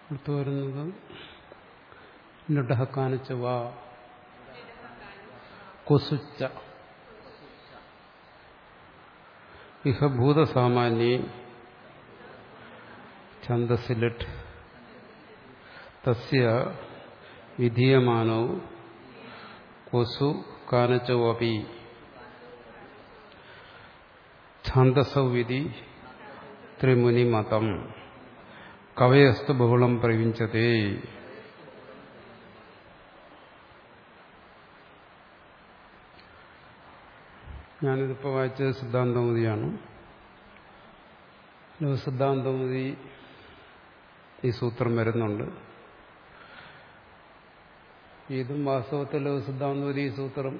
അടുത്ത് വരുന്നത് ലുഡഹക്കാനിച്ച വാ കുസുച്ച ഇഹ ഭൂതസാമാന്യേ ഛന്ദസിലിട്ട് തസ്യ വിധീയമാനോ കൊസു കാനച്ചോപി ഛാന്തസൗവിധി ത്രിമുനിമതം കവയസ്തു ബഹുളം പ്രവിഞ്ചതേ ഞാനിതിപ്പോൾ വായിച്ചത് സിദ്ധാന്തമതിയാണ് സിദ്ധാന്തമതി ഈ സൂത്രം വരുന്നുണ്ട് ഇതും വാസ്തവത്തിൽ സിദ്ധാന്തമതി ഈ സൂത്രം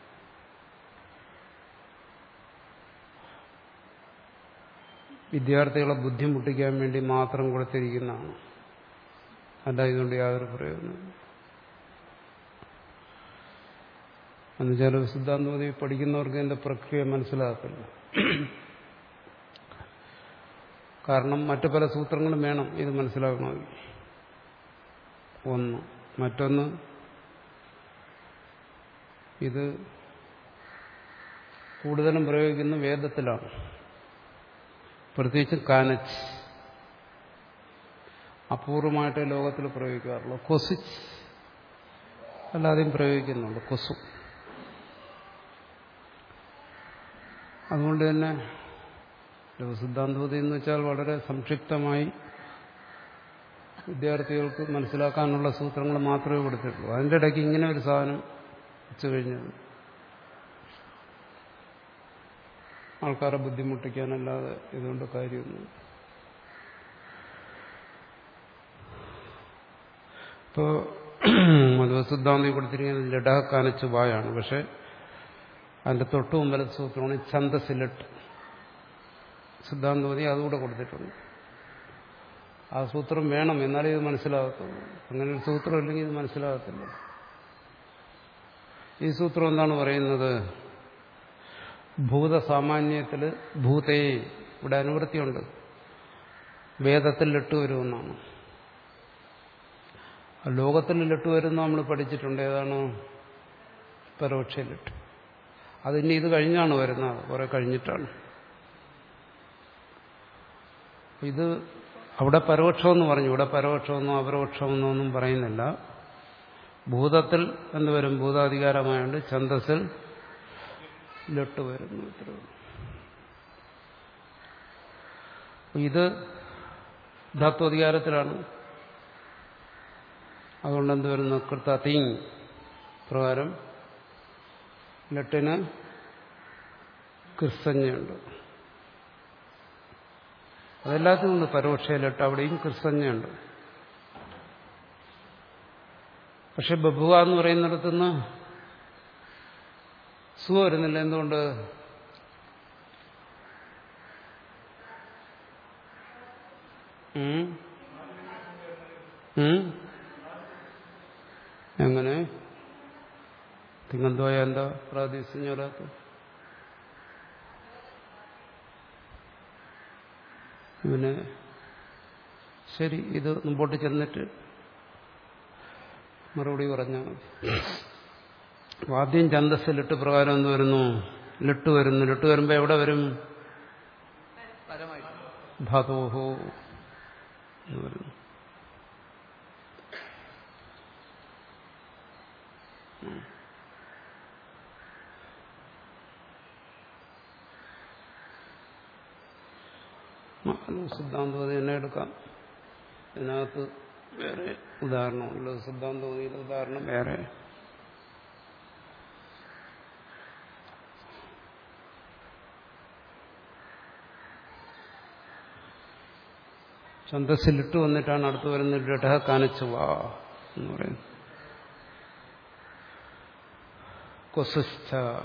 വിദ്യാർത്ഥികളെ ബുദ്ധിമുട്ടിക്കാൻ വേണ്ടി മാത്രം കൊടുത്തിരിക്കുന്നതാണ് അല്ല ഇതുകൊണ്ട് യാതൊരു പ്രയോജനവും എന്നുവെച്ചാൽ സിദ്ധാന്തമതി പഠിക്കുന്നവർക്ക് ഇതിന്റെ പ്രക്രിയ മനസ്സിലാക്കില്ല കാരണം മറ്റു പല സൂത്രങ്ങളും വേണം ഇത് മനസ്സിലാക്കണമെങ്കിൽ ഒന്ന് മറ്റൊന്ന് ഇത് കൂടുതലും പ്രയോഗിക്കുന്ന വേദത്തിലാണ് പ്രത്യേകിച്ച് കാനച്ച് അപൂർവമായിട്ട് ലോകത്തിൽ പ്രയോഗിക്കാറുള്ളൂ കൊസിച്ച് അല്ലാതെയും പ്രയോഗിക്കുന്നുണ്ട് കൊസു അതുകൊണ്ട് തന്നെ സിദ്ധാന്തപതി എന്ന് വെച്ചാൽ വളരെ സംക്ഷിപ്തമായി വിദ്യാർത്ഥികൾക്ക് മനസ്സിലാക്കാനുള്ള സൂത്രങ്ങൾ മാത്രമേ കൊടുത്തിട്ടുള്ളൂ അതിൻ്റെ ഇടയ്ക്ക് ഇങ്ങനെ ഒരു സാധനം വെച്ചു കഴിഞ്ഞാൽ ആൾക്കാരെ ബുദ്ധിമുട്ടിക്കാനല്ലാതെ ഇതുകൊണ്ട് കാര്യമൊന്നും ഇപ്പോൾ മധുസിദ്ധാന്തം കൊടുത്തിരിക്കുന്നത് ലഡാക്കാനച്ച് വായാണ് പക്ഷെ അതിന്റെ തൊട്ടു മുമ്പിലെ സൂത്രമാണ് ഛന്ദസിലിട്ട് സിദ്ധാന്തമതി അതുകൂടെ കൊടുത്തിട്ടുണ്ട് ആ സൂത്രം വേണം എന്നാലേ ഇത് മനസ്സിലാകത്തുള്ളൂ അങ്ങനെ ഒരു സൂത്രം ഇല്ലെങ്കിൽ ഇത് മനസ്സിലാകത്തില്ല ഈ സൂത്രം എന്താണ് പറയുന്നത് ഭൂതസാമാന്യത്തിൽ ഭൂതേ ഇവിടെ അനുവൃത്തിയുണ്ട് വേദത്തിൽ ലിട്ട് വരുമെന്നാണ് ലോകത്തിൽ ലിട്ട് വരുന്ന നമ്മൾ പഠിച്ചിട്ടുണ്ട് ഏതാണ് പരോക്ഷ ലിട്ട് അതിന് ഇത് കഴിഞ്ഞാണ് വരുന്നത് കുറെ കഴിഞ്ഞിട്ടാണ് ഇത് അവിടെ പരോക്ഷമെന്ന് പറഞ്ഞു ഇവിടെ പരോക്ഷമെന്നോ അപരോക്ഷമെന്നോ ഒന്നും പറയുന്നില്ല ഭൂതത്തിൽ എന്ന് വരും ഭൂതാധികാരമായുണ്ട് ഛന്തസിൽ ലൊട്ട് വരുന്നു ഇത്രേ ഇത് ധാത്വധികാരത്തിലാണ് അതുകൊണ്ട് എന്ത് വരുന്നു കൃത്ത തീങ് പ്രകാരം ലട്ടിന് ക്രിസ്തഞ്ഞയുണ്ട് അതെല്ലാത്തിനും ഉണ്ട് പരോക്ഷ ലട്ട് അവിടെയും ക്രിസ്തഞ്ഞയുണ്ട് പക്ഷെ ബബുവ എന്ന് പറയുന്നിടത്തുനിന്ന് സു വരുന്നില്ല എന്തുകൊണ്ട് എങ്ങനെ തിങ്ങന്തോയ എന്താ പ്രാദേശിക ഇവന് ശരി ഇത് മുമ്പോട്ട് ചെന്നിട്ട് മറുപടി പറഞ്ഞാൽ മതി ആദ്യം ഛന്തസ് ലിട്ട് പ്രകാരം എന്ത് വരുന്നു ലിട്ട് വരുന്നു ലിട്ട് വരുമ്പോ എവിടെ വരും ധാതോഹോ എന്ന് വരുന്നു സിദ്ധാന്തവതി തന്നെ എടുക്കാം ഇതിനകത്ത് വേറെ ഉദാഹരണമുണ്ട് സിദ്ധാന്തവതിയിലെ ഉദാഹരണം വേറെ ഛന്തസ്സിലിട്ട് വന്നിട്ടാണ് അടുത്ത് വരുന്നത് ലഡഹ കാണിച്ചു വാ എന്ന് പറയുന്നത് കൊസിസ്ഥ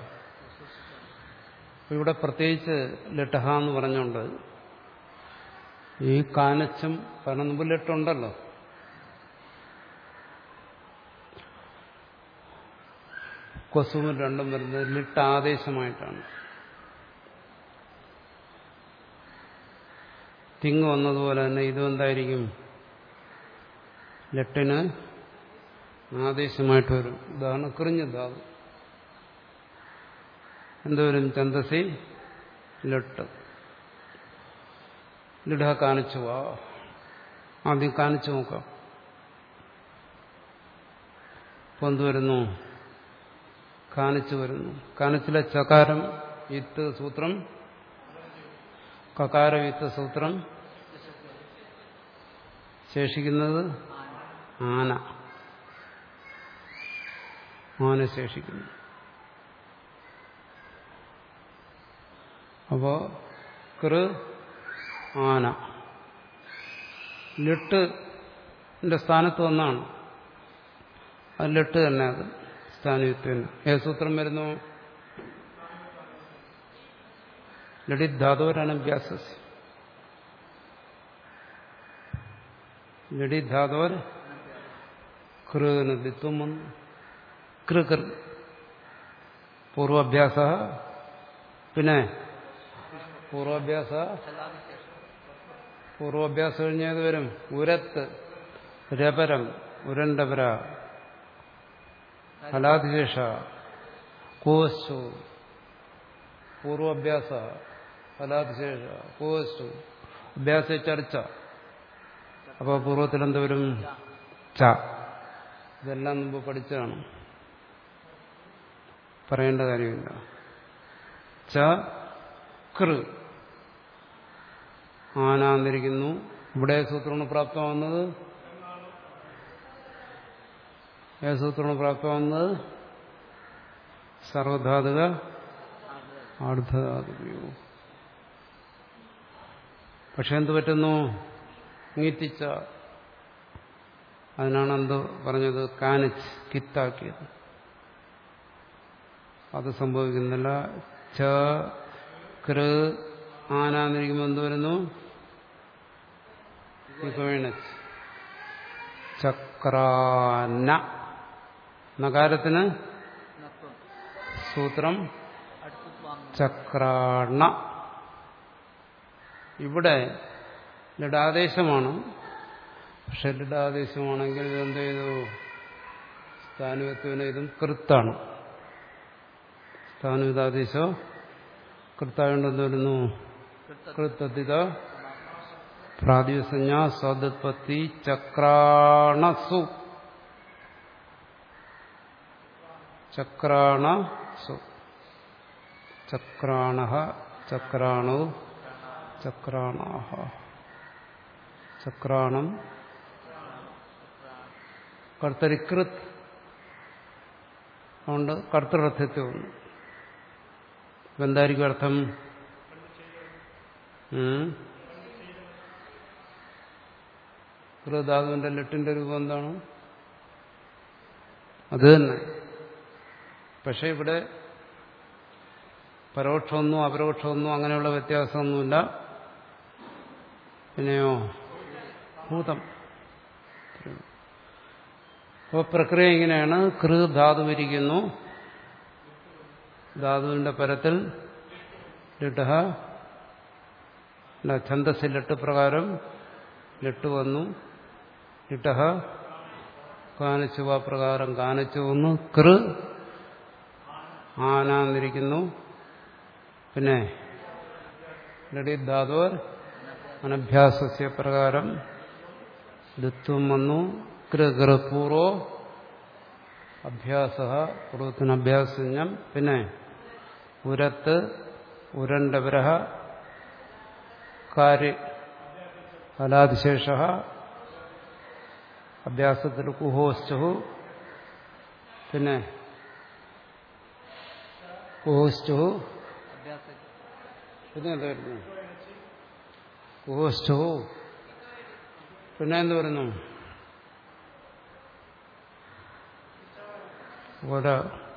ഇവിടെ പ്രത്യേകിച്ച് ലട്ടഹ എന്ന് പറഞ്ഞുകൊണ്ട് ഈ കാനച്ചും കാരണം മുമ്പ് ലിട്ടുണ്ടല്ലോ കൊസുവും രണ്ടും വരുന്നത് ലിട്ട് ആദേശമായിട്ടാണ് തിങ് വന്നതുപോലെ തന്നെ ഇതും എന്തായിരിക്കും ലെട്ടിന് ആദേശമായിട്ട് വരും ഇതാണ് കൃഞ്ഞ ധാതു എന്തുവരും ചന്തസി ലെട്ട് ലിഡ കാണിച്ചു വാ ആദ്യം കാണിച്ചു നോക്കാം ഇപ്പൊ എന്ത് വരുന്നു കാണിച്ചു വരുന്നു കാണിച്ചിലെ ചകാരം വിത്ത് സൂത്രം കകാര വിത്ത് സൂത്രം ശേഷിക്കുന്നത് ആന ആന ശേഷിക്കുന്നു അപ്പോ കൃ ആന ലിട്ടിന്റെ സ്ഥാനത്ത് ഒന്നാണ് അത് ലിട്ട് തന്നെ അത് സ്ഥാനയുക്തം ഏത് സൂത്രം വരുന്നു ലളിത് ധാതോരനഭ്യാസ ലളിത് ധാതോർ കൃന് ദിത്വം വന്നു കൃ കൃ പൂർവാഭ്യാസ പിന്നെ പൂർവാഭ്യാസ പൂർവാഭ്യാസം കഴിഞ്ഞത് വരും ഉരത്ത് രപരം ഉരണ്ടപര ഫലാധിശേഷ കോശു പൂർവാഭ്യാസ ഫലാധിശേഷ കോശു അഭ്യാസ ചർച്ച അപ്പോൾ പൂർവ്വത്തിൽ എന്ത് വരും ച ഇതെല്ലാം മുമ്പ് പഠിച്ചതാണ് പറയേണ്ട കാര്യമില്ല ച കൃ ആനാന്നിരിക്കുന്നു ഇവിടെ സൂത്രമാണ് പ്രാപ്തമാകുന്നത് ഏത് സൂത്രമാണ് പ്രാപ്തമാകുന്നത് സർവധാതുക ആർദ്ധധാതുകയോ പക്ഷെ എന്ത് പറ്റുന്നു നീറ്റിച്ച അതിനാണ് എന്ത് പറഞ്ഞത് കാനിച്ച് കിത്താക്കിയത് അത് സംഭവിക്കുന്നില്ല ച കൃ ആനാന്നിരിക്കുമ്പോൾ എന്ത് വരുന്നു ചക്രാന നകാരത്തിന് സൂത്രം ചക്രാണ ഇവിടെ ലഡാദേശമാണ് പക്ഷെ ലഡാദേശമാണെങ്കിൽ ഇതെന്ത് ചെയ്തു സ്ഥാനുവത്വന ഇതും കൃത്താണ് സ്ഥാനുവിതാദേശോ കൃത്തായോണ്ട് എന്ത് വരുന്നു കൃത്തതിത പ്രാതിസഞ്ജ സദുത്പത്തി ചക്രാണസു ചക്രാണസു ചക്രാണ ചക്രാണു ചക്രാണാഹ ചക്രാണം കർത്തരികൃത് അതുകൊണ്ട് കർത്തൃർത്ഥത്തെ വന്നു എന്തായിരിക്കും അർത്ഥം കൃതാതുവിന്റെ ലെട്ടിന്റെ രൂപം എന്താണ് അത് തന്നെ പക്ഷെ ഇവിടെ പരോക്ഷമൊന്നും അപരോക്ഷമൊന്നും അങ്ങനെയുള്ള വ്യത്യാസമൊന്നുമില്ല പിന്നെയോ ഭൂതം അപ്പോൾ പ്രക്രിയ ഇങ്ങനെയാണ് കൃ ധാതു ഇരിക്കുന്നു ധാതുവിന്റെ പരത്തിൽ ലിട്ടഹ ഛന്തസ് ലിട്ട് പ്രകാരം ലിട്ട് വന്നു ലിട്ടഹ കാണിച്ചുവ പ്രകാരം കാണിച്ചു വന്നു കൃ ആനാന്നിരിക്കുന്നു പിന്നെ ലടി ധാതുവർ അനഭ്യാസസ്യ പ്രകാരം ദത്വം വന്നു കൃ പൂർവോ അഭ്യാസ പൂർവത്തിന് അഭ്യാസജ്ഞം പിന്നെ ഉരത്ത് ഉരണ്ടപരഹ കാര്യ ഫലാതിശേഷ അഭ്യാസത്തിൽ കുഹോശ്ചു പിന്നെ കുഹോശ്ചു പിന്നെ എന്താ വരുന്നു കുഹോശ്ചു പിന്നെ എന്ത് വരുന്നു ഒരു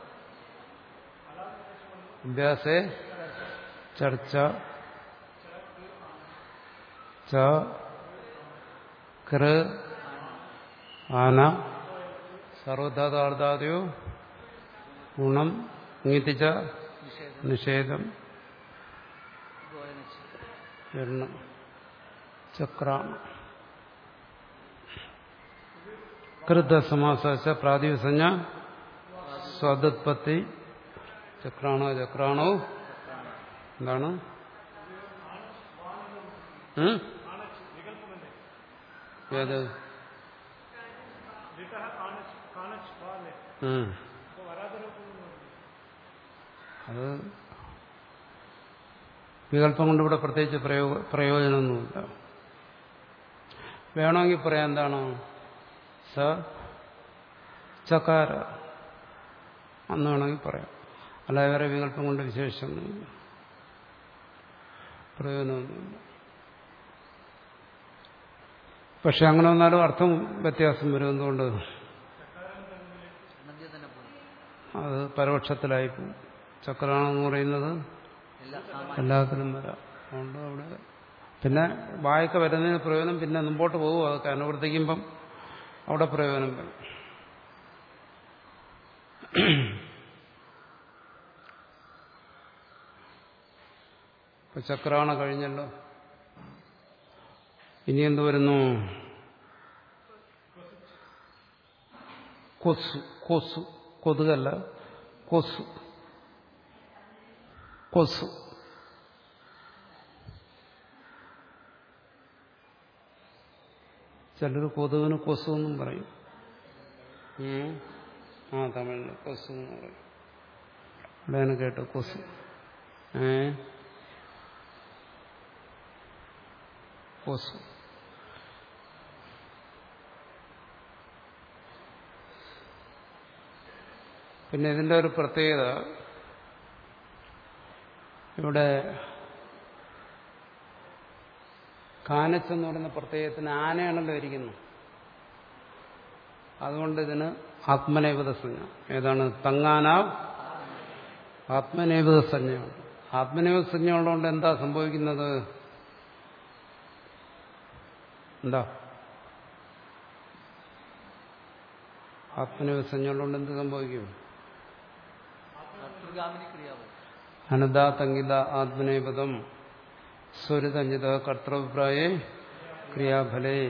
അഭ്യാസേ ചർച്ച ച കൃ ആന സർവധാതാർദ്ധാതയോ ഗുണം നീതിച്ച നിഷേധം എണ്ണ ചക്രാണ് കൃതസമാസ പ്രാതിസഞ്ജ സ്വതുത്പത്തി ചക്രാണോ ചക്രാണോ എന്താണ് ഉം? ഏത് ഉം. അത് വികല്പം കൊണ്ട് ഇവിടെ പ്രത്യേകിച്ച് പ്രയോഗ പ്രയോജനമൊന്നുമില്ല വേണമെങ്കിൽ പറയാം എന്താണ് സ ചക്കാര എന്ന് വേണമെങ്കിൽ പറയാം അല്ലാതെ വേറെ വികല്പം കൊണ്ട് വിശേഷിച്ചൊന്നുമില്ല പ്രയോജനമൊന്നുമില്ല പക്ഷെ അങ്ങനെ വന്നാലും അർത്ഥം വ്യത്യാസം വരും എന്തുകൊണ്ട് മധ്യ തന്നെ പോകും അത് പരോക്ഷത്തിലായി പോകും ചക്രാണെന്ന് പറയുന്നത് എല്ലാ സാമാന്യ എല്ലാത്തിനും വരാം അതുകൊണ്ട് അവിടെ പിന്നെ വായൊക്കെ വരുന്നതിന് പ്രയോജനം പിന്നെ മുമ്പോട്ട് പോകും അതൊക്കെ അനുവർത്തിക്കുമ്പം അവിടെ പ്രയോജനം വരും ഇപ്പൊ ചക്രാണ കഴിഞ്ഞല്ലോ ഇനി എന്ത് വരുന്നു കൊസു കൊസു കൊതുകല്ല കൊസു കൊസു ചിലർ കൊതുവിന് കൊസു എന്നും പറയും ഉം. ആ തമിഴിൽ കൊസു എന്ന് പറയും അവിടെ ഞാൻ കേട്ടു കൊസു ഏ കൊസു പിന്നെ ഇതിന്റെ ഒരു പ്രത്യേകത ഇവിടെ കാനച്ചെന്ന് പറയുന്ന പ്രത്യേകത്തിന് ആനയാണല്ലോ ഇരിക്കുന്നു അതുകൊണ്ട് ഇതിന് ആത്മനേപത സംജ്ഞ ഏതാണ് തങ്ങാനാവ് ആത്മനേപത സംജ്ഞയാണ് ആത്മനേപത സംജ്ഞ ഉള്ളതുകൊണ്ട് എന്താ സംഭവിക്കുന്നത് എന്താ ആത്മനേപത സംജ്ഞ ഉള്ളതുകൊണ്ട് എന്ത് സംഭവിക്കും കർത്തൃഗാമിനി ക്രിയാവും അനദാ തങ്കിത ആത്മനേപദം സ്വരിതഞ്ജിത കർത്തൃഭിപ്രായേ ക്രിയാഫലേ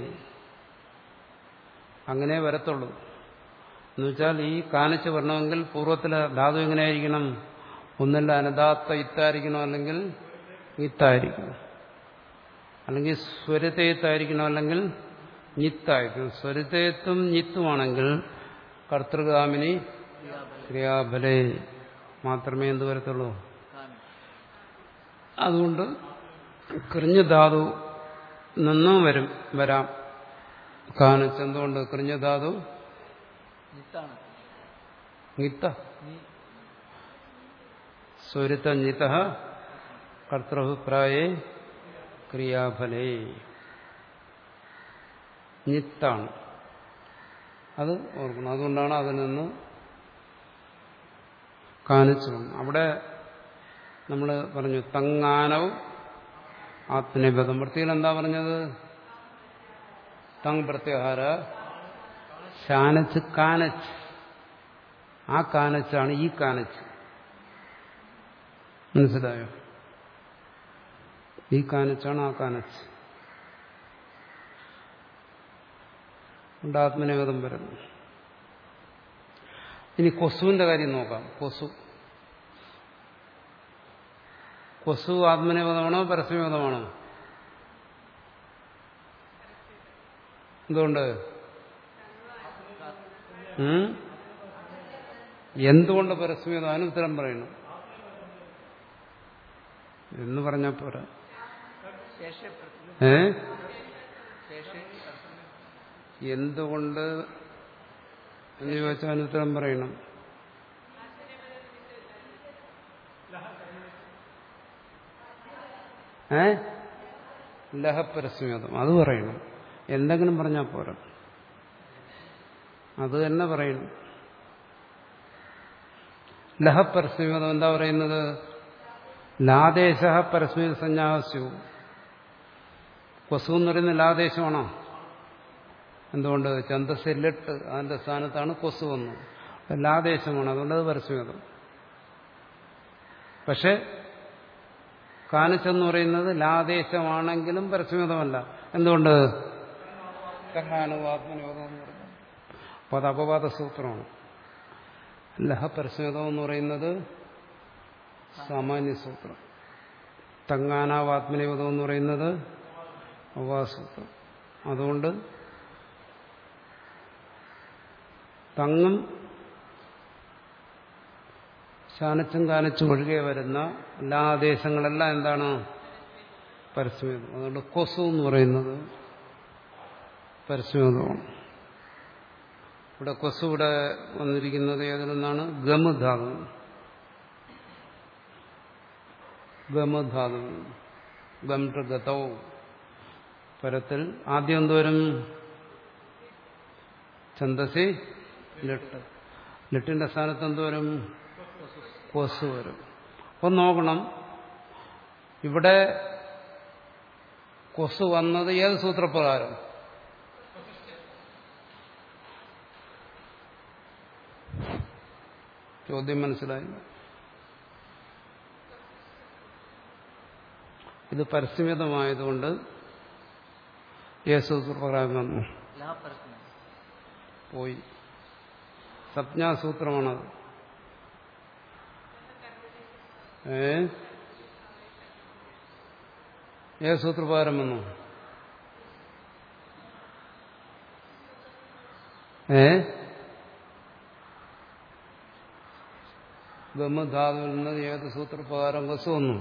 അങ്ങനെ വരത്തുള്ളൂ എന്നുവെച്ചാൽ ഈ കാണിച്ച് വരണമെങ്കിൽ പൂർവ്വത്തിലെ ധാതു എങ്ങനെയായിരിക്കണം ഒന്നല്ല അനദാത്ത ഇത്തായിരിക്കണം അല്ലെങ്കിൽ ഇത്തായിരിക്കണം അല്ലെങ്കിൽ സ്വരത്തേത്തായിരിക്കണം അല്ലെങ്കിൽ ഞിത്തായിരിക്കണം സ്വരത്തേത്തും ഞിത്തുമാണെങ്കിൽ കർത്തൃഗാമിനി ക്രിയാഫല ക്രിയാഫലേ മാത്രമേ എന്ത് വരത്തുള്ളൂ കാമി അതുകൊണ്ട് കൃഞ്ഞ ധാതു നിന്നും വരും വരാം കാണിച്ച് എന്തുകൊണ്ട് കൃഞ്ഞ ധാതു നിത്താണ് നിത്ത നീ സ്വരിത നിത കർത്തൃഭിപ്രായേ ക്രിയാഫലേ നിത്താണ് അത് ഓർക്കണം അതുകൊണ്ടാണ് അതിൽ നിന്ന് കാണിച്ചു വന്നത് അവിടെ നമ്മൾ പറഞ്ഞു തങ്ങാനവും ആത്മനിബന്ധം വൃത്തിയിൽ എന്താ പറഞ്ഞത് തങ് പ്രത്യാഹാര ശാനച്ച് കാനച്ച് ആ കാനച്ചാണ് ഈ കാനച്ച് മനസ്സിലായോ ഈ കാനച്ചാണ് ആ കാനച്ച് ഉണ്ട് ആത്മനിവേദം വരുന്നു ഇനി കൊസുവിന്റെ കാര്യം നോക്കാം കൊസു കൊസു ആത്മനിവേദമാണോ പരസ്യനിവേദമാണോ എന്തുകൊണ്ട് ഉം? എന്തുകൊണ്ട് പരസ്യനിവേദം അതിന് ഉത്തരം പറയണം എന്ന് പറഞ്ഞാൽ പോരാ ശേഷ ഏ ശേഷ എന്തുകൊണ്ട് എന്ന് ചോദിച്ചാൽ അതിന് ഉത്തരം പറയണം ഏ ലഹപരസ്മേതം അത് പറയണം എന്തെങ്കിലും പറഞ്ഞാൽ പോരാ അത് തന്നെ പറയണം ലഹപരസ്മേതം എന്താ പറയുന്നത് ലാദേശ പരസ്മേത സന്യാസു കൊസു എന്ന് പറയുന്നത് ലാദേശമാണോ എന്തുകൊണ്ട് ചന്തസെല്ലിട്ട് അതിന്റെ സ്ഥാനത്താണ് കൊസു വന്നത് ലാദേശമാണ് അതുകൊണ്ട് അത് പരസ്മേതം പക്ഷെ കാണിച്ചെന്ന് പറയുന്നത് ലാദേശമാണെങ്കിലും പരസ്മേതമല്ല എന്തുകൊണ്ട് കഹാനുവാത്മനിയോഗം എന്ന് പറഞ്ഞു അപ്പോൾ അത് അപവാദ സൂത്രമാണ് ലഹ പരസ്മേതം എന്ന് പറയുന്നത് സാമാന്യ സൂത്രം തങ്ങാനാവാത്മനിപദം എന്ന് പറയുന്നത് അപവാദസൂത്രം അതുകൊണ്ട് തങ്ങും ശാനച്ചും കാനച്ചും ഒഴികെ വരുന്ന എല്ലാ ആദേശങ്ങളെല്ലാം എന്താണ് പരസ്മേതം അതുകൊണ്ട് കൊസു എന്ന് പറയുന്നത് പരസ്മേതമാണ് ഇവിടെ കൊസു ഇവിടെ വന്നിരിക്കുന്നത് ഏതിൽ നിന്നാണ് ഗമധാതു ഗമധാതു ഗംട്ട് ഗതവും പരത്തിൽ ആദ്യം എന്തോരും ഛന്തസി ലിട്ട് ലിട്ടിന്റെ സ്ഥാനത്ത് എന്തോരും കൊസു വരും അപ്പം നോക്കണം ഇവിടെ കൊസു വന്നത് ഏത് സൂത്രപ്രകാരം ചോദ്യം മനസ്സിലായില്ല ഇത് പരസ്യമിതമായതുകൊണ്ട് ഏത് സൂത്രപ്രകാരം വന്നു ലാ പരസ്മേതം പോയി സംജ്ഞാസൂത്രമാണത് ഏ ഏത് സൂത്രപ്രകാരം വന്നു ഏ ഗമധാതുവിൽ നിന്ന് ഏത് സൂത്രപ്രകാരം വസു വന്നു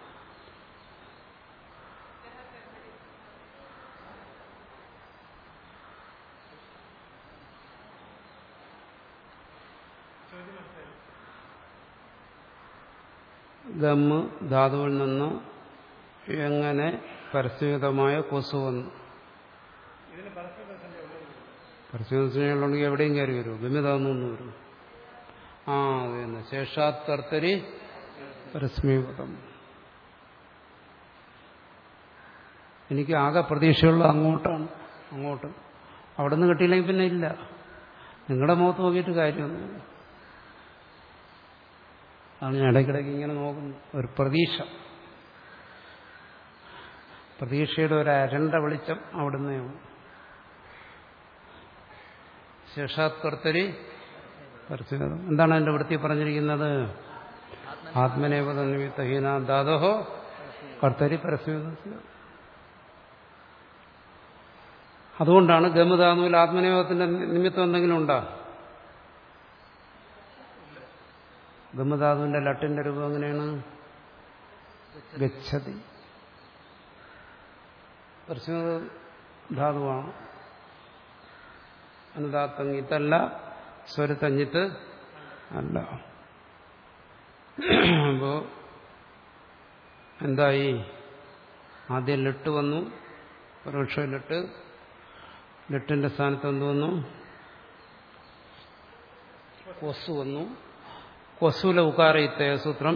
ഗമ്മ് ധാതുവിൽ നിന്ന് എങ്ങനെ പരസ്യമിതമായ കൊസു വന്നു പരസ്യമിതത്തിനുണ്ടെങ്കിൽ എവിടെയും കയറി വരും ഗമ്യതാന്നൊന്നും വരും ആ അത് തന്നെ ശേഷാത് കർത്തരി പരസ്മീപതം എനിക്ക് ആകെ പ്രതീക്ഷയുള്ള അങ്ങോട്ടാണ് അങ്ങോട്ട് അവിടെ നിന്ന് കിട്ടിയില്ലെങ്കിൽ പിന്നെ ഇല്ല നിങ്ങളുടെ മുഖത്ത് നോക്കിയിട്ട് കാര്യമൊന്നുമില്ല അതാണ് ഞാൻ ഇടയ്ക്കിടയ്ക്ക് ഇങ്ങനെ നോക്കുന്നു ഒരു പ്രതീക്ഷ പ്രതീക്ഷയുടെ ഒരു അരണ്ട വെളിച്ചം അവിടുന്ന് ശേഷാത്കർത്തരി പരസ്യഗതം എന്താണ് അതിന്റെ വൃത്തി പറഞ്ഞിരിക്കുന്നത് ആത്മനേപത നിമിത്തഹീന ധാതോഹോ കർത്തരി പരസ്യഗതം അതുകൊണ്ടാണ് ഗമധാതുവിൽ ആത്മനിയോഗത്തിന്റെ നിമിത്തം എന്തെങ്കിലും ഉണ്ടോ ഗമധാതുവിന്റെ ലട്ടിന്റെ രൂപം എങ്ങനെയാണ് ഗച്ഛതി പരസ്യമ ധാതുവാണ് അനുദാത്തങ്ങിത്തല്ല സ്വരത്തഞ്ഞിത്ത് അല്ല അപ്പോ എന്തായി ആദ്യം ലിട്ട് വന്നു പരോക്ഷ ലിട്ട് ലിട്ടിന്റെ സ്ഥാനത്ത് എന്ത് വന്നു കൊസു വന്നു കൊസുല ഉകാരയിത്ത സൂത്രം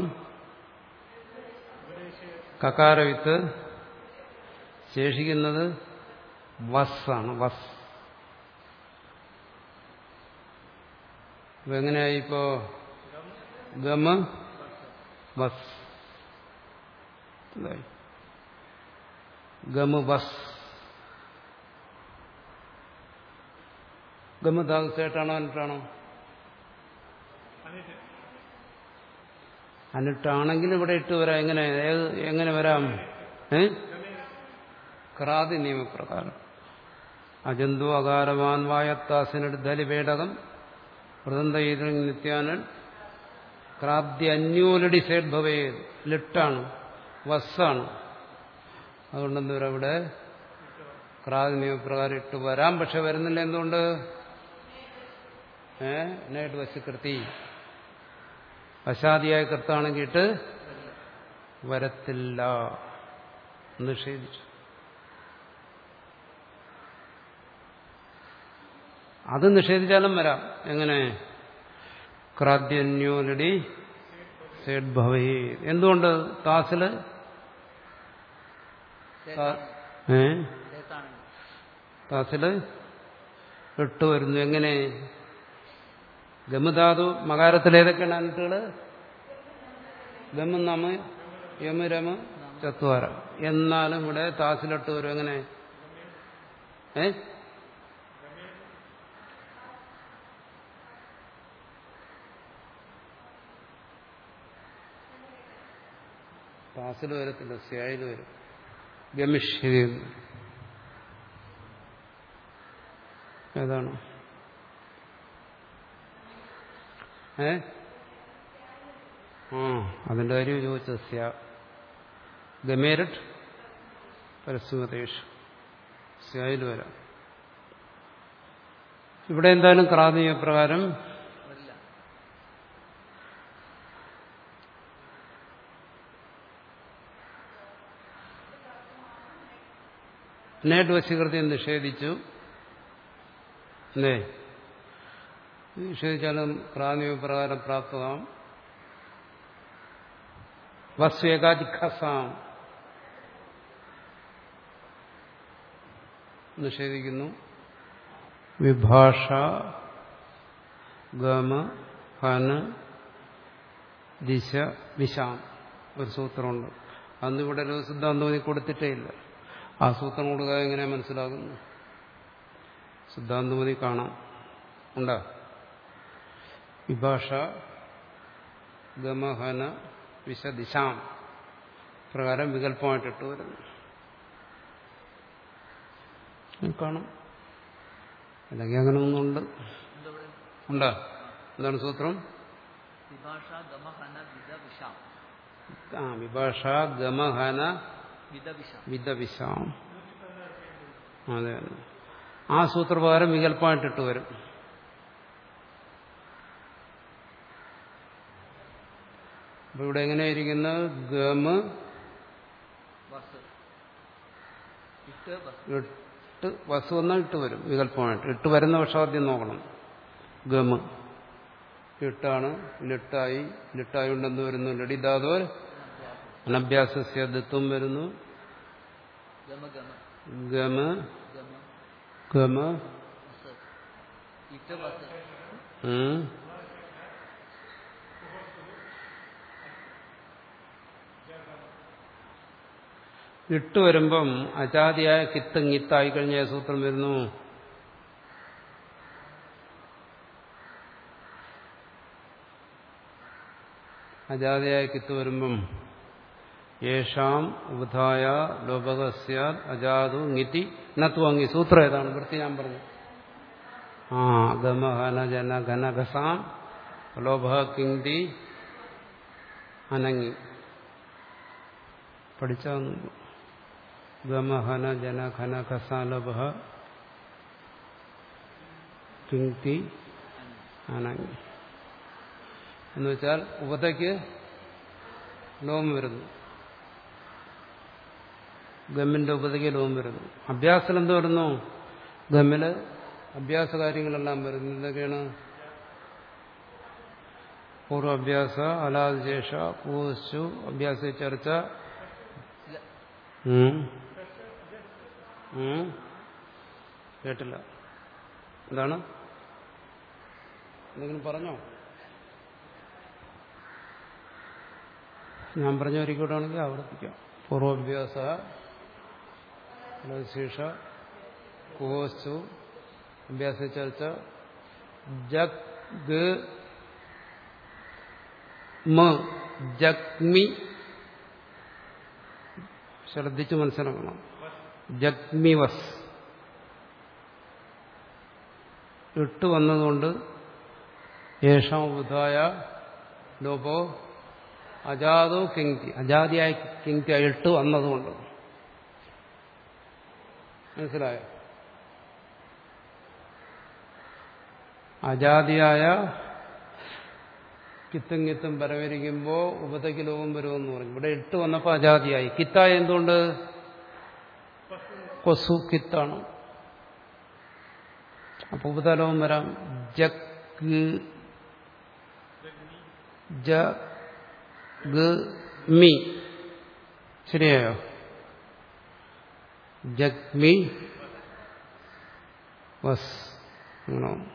കകാരവിത്ത് ശേഷിക്കുന്നത് വസ്സാണ് വസ് അപ്പൊ എങ്ങനെയായി ഇപ്പോ ഗമ വസ് എന്തായി ഗമ ബസ് ഗമധാതുസേട്ടാണോ അനിട്ടാണോ അനിട്ടാണെങ്കിൽ ഇവിടെ ഇട്ട് വരാം എങ്ങനെ ഏത് എങ്ങനെ വരാം ഏ ക്രാതി നിയമപ്രകാരം അജന്തു അകാരവാൻ വായത്താസിനട് ദലിവേടകം വൃതന്തൈത നിത്യാനൻ ക്രാദ്യ അന്യോലടി സേഡ് ഭവേ ലിട്ടാണ് വസ്സാണ് അതുകൊണ്ട് എന്താ പറയുക ഇവിടെ ക്രാതി നിയമപ്രകാരം ഇട്ട് വരാം പക്ഷെ വരുന്നില്ല എന്തുകൊണ്ട് ഏ എന്നായിട്ട് വശക്കൃത്തി വശാദിയായ കൃത്താണെങ്കിൽ ഇട്ട് വരത്തില്ല നിഷേധിച്ചു അത് നിഷേധിച്ചാലും വരാം എങ്ങനെ ക്രാദ്യന്യോലടി സേഡ് ഭവേ എന്തുകൊണ്ട് താസില് ഏ ശേഷാണ് താസില് ഇട്ട് വരുന്നു എങ്ങനെ ഗമധാതു മകാരത്തിൽ ഏതൊക്കെയാണ് അനിട്ടുകള് ഗമ നമ യമ രമ ചത്വാര എന്നാലും ഇവിടെ താസിലിട്ട് വരും എങ്ങനെ ഏ താസിൽ വരത്തില്ല സ്യായിൽ വരും ഗമിഷ്യതി എന്ന് വരും. ഏതാണ് ഏ ആ അതിന്റെ കാര്യം ചോദിച്ചത് സ്യ ഗമേരട്ട് പരസ്യമതേഷ് സ്യായിൽ വരാം ഇവിടെ എന്തായാലും ക്രാന്തിക പ്രകാരം വരില്ല നേട്ട് വശീകൃതി നിഷേധിച്ചു അല്ലേ നിഷേധിച്ചാലും ക്രാന്തിക പ്രകാരം പ്രാപ്തമാം വസ്വേകാധിഖസാം നിഷേധിക്കുന്നു വിഭാഷ ഗമ ഹന ദിശ വിശാം ഒരു സൂത്രമുണ്ട് അന്ന് ഇവിടെ ഒരു സിദ്ധാന്തം കൊടുത്തിട്ടേ ഇല്ല ആ സൂത്രം കൊടുക്കാതെ എങ്ങനെ മനസ്സിലാകുന്നു സിദ്ധാന്തമതി കാണാം ഉണ്ടോ വിഭാഷ ഗമഹന വിശദിശാം പ്രകാരം വികല്പമായിട്ടിട്ട് വരുന്നു കാണും അല്ലെങ്കിൽ അങ്ങനെ ഒന്നുണ്ട് എന്തവിടെ ഉണ്ടോ എന്താണ് സൂത്രം വിഭാഷ ഗമഹന വിധ വിഷാം ആ വിഭാഷ ഗമഹന വിധ വിഷാം വിദവിശാം അതെ തന്നെ. ആ സൂത്രപ്രകാരം വികല്പമായിട്ടിട്ട് വരും അപ്പൊ ഇവിടെ എങ്ങനെയിരിക്കുന്നത് ഗമ ബസ് ഇട്ട് ബസ് ഇട്ട് വസു എന്നാൽ ഇട്ട് വരും വികല്പമായിട്ട് ഇട്ട് വരുന്ന പക്ഷം ആദ്യം നോക്കണം ഗമ ഇട്ടാണ് ലിട്ടായി ലിട്ടായി ഉണ്ടെന്ന് വരുന്നു ലടിദാതോർ അനഭ്യാസസ്യ ദത്വം വരുന്നു ഗമ ഗമ ഗമ ഗമ ഗമ ബസ് ഇട്ട് ബസ് ഉം. ഇട്ട് വരുമ്പം അജാതിയായ കിത്ത്ങ്ങിത്തായി കഴിഞ്ഞ സൂത്രം വരുന്നു അജാതിയായ കിത്ത് വരുമ്പം യേഷാം ഉപധായ ലോപകസ്യ അജാതുങ്ങിത്തി നത്വങ്ങി സൂത്രം ഏതാണ് വൃത്തി ഞാൻ പറഞ്ഞു ആ ഗമ ഹന ജന ഘന ഘസാം ലോഭ കിങ്തി അനങ്ങി പഠിച്ച ഗമ ഹന ജന ഘന ഘസാ ലോഭ കിങ്തി അനങ്ങി എന്ന് വെച്ചാൽ ഉപതയ്ക്ക് ലോം വരുന്നു ഗമ്മിന്റെ ഉപതയ്ക്ക് ലോം വരുന്നു അഭ്യാസം എന്ത് വരുന്നു ഗമ്മില് അഭ്യാസ കാര്യങ്ങളെല്ലാം വരുന്നു എന്തൊക്കെയാണ് പൂർവാഭ്യാസ അലാദിശേഷ പൂച്ചു അഭ്യാസ ചർച്ച ഇല്ല ഉം. ഉം. കേട്ടില്ല എന്താണ് എന്തെങ്കിലും പറഞ്ഞോ ഞാൻ പറഞ്ഞ ഒരിക്കലാണെങ്കിൽ ആവർത്തിക്കാം പൂർവാഭ്യാസ അലാദിശേഷ പൂച്ചു അഭ്യാസ ചർച്ച ജഗ് മ ജഗ്മി ശ്രദ്ധിച്ച് മനസ്സിലാക്കണം ജഗ്മിവസ് ഇട്ട് വന്നതുകൊണ്ട് യേഷാം ബുധായ ലോപോ അജാതോ കിങ്തി അജാതിയായ കിങ്തി ഇട്ട് വന്നതുകൊണ്ട് മനസ്സിലായോ അജാതിയായ കിത്തും കിത്തും പരവരിക്കുമ്പോൾ ഉപതയ്ക്ക് ലോകം വരുമെന്ന് പറഞ്ഞു ഇവിടെ ഇട്ട് വന്നപ്പോൾ അജാതിയായി കിത്തായ എന്തുകൊണ്ട് കൊസു കിത്താണ് അപ്പൊ ഉപതലോകം വരാം ജഗ് ജഗ് മി ശരിയായോ ജഗ്മി വസ് അങ്ങനെ വന്നു.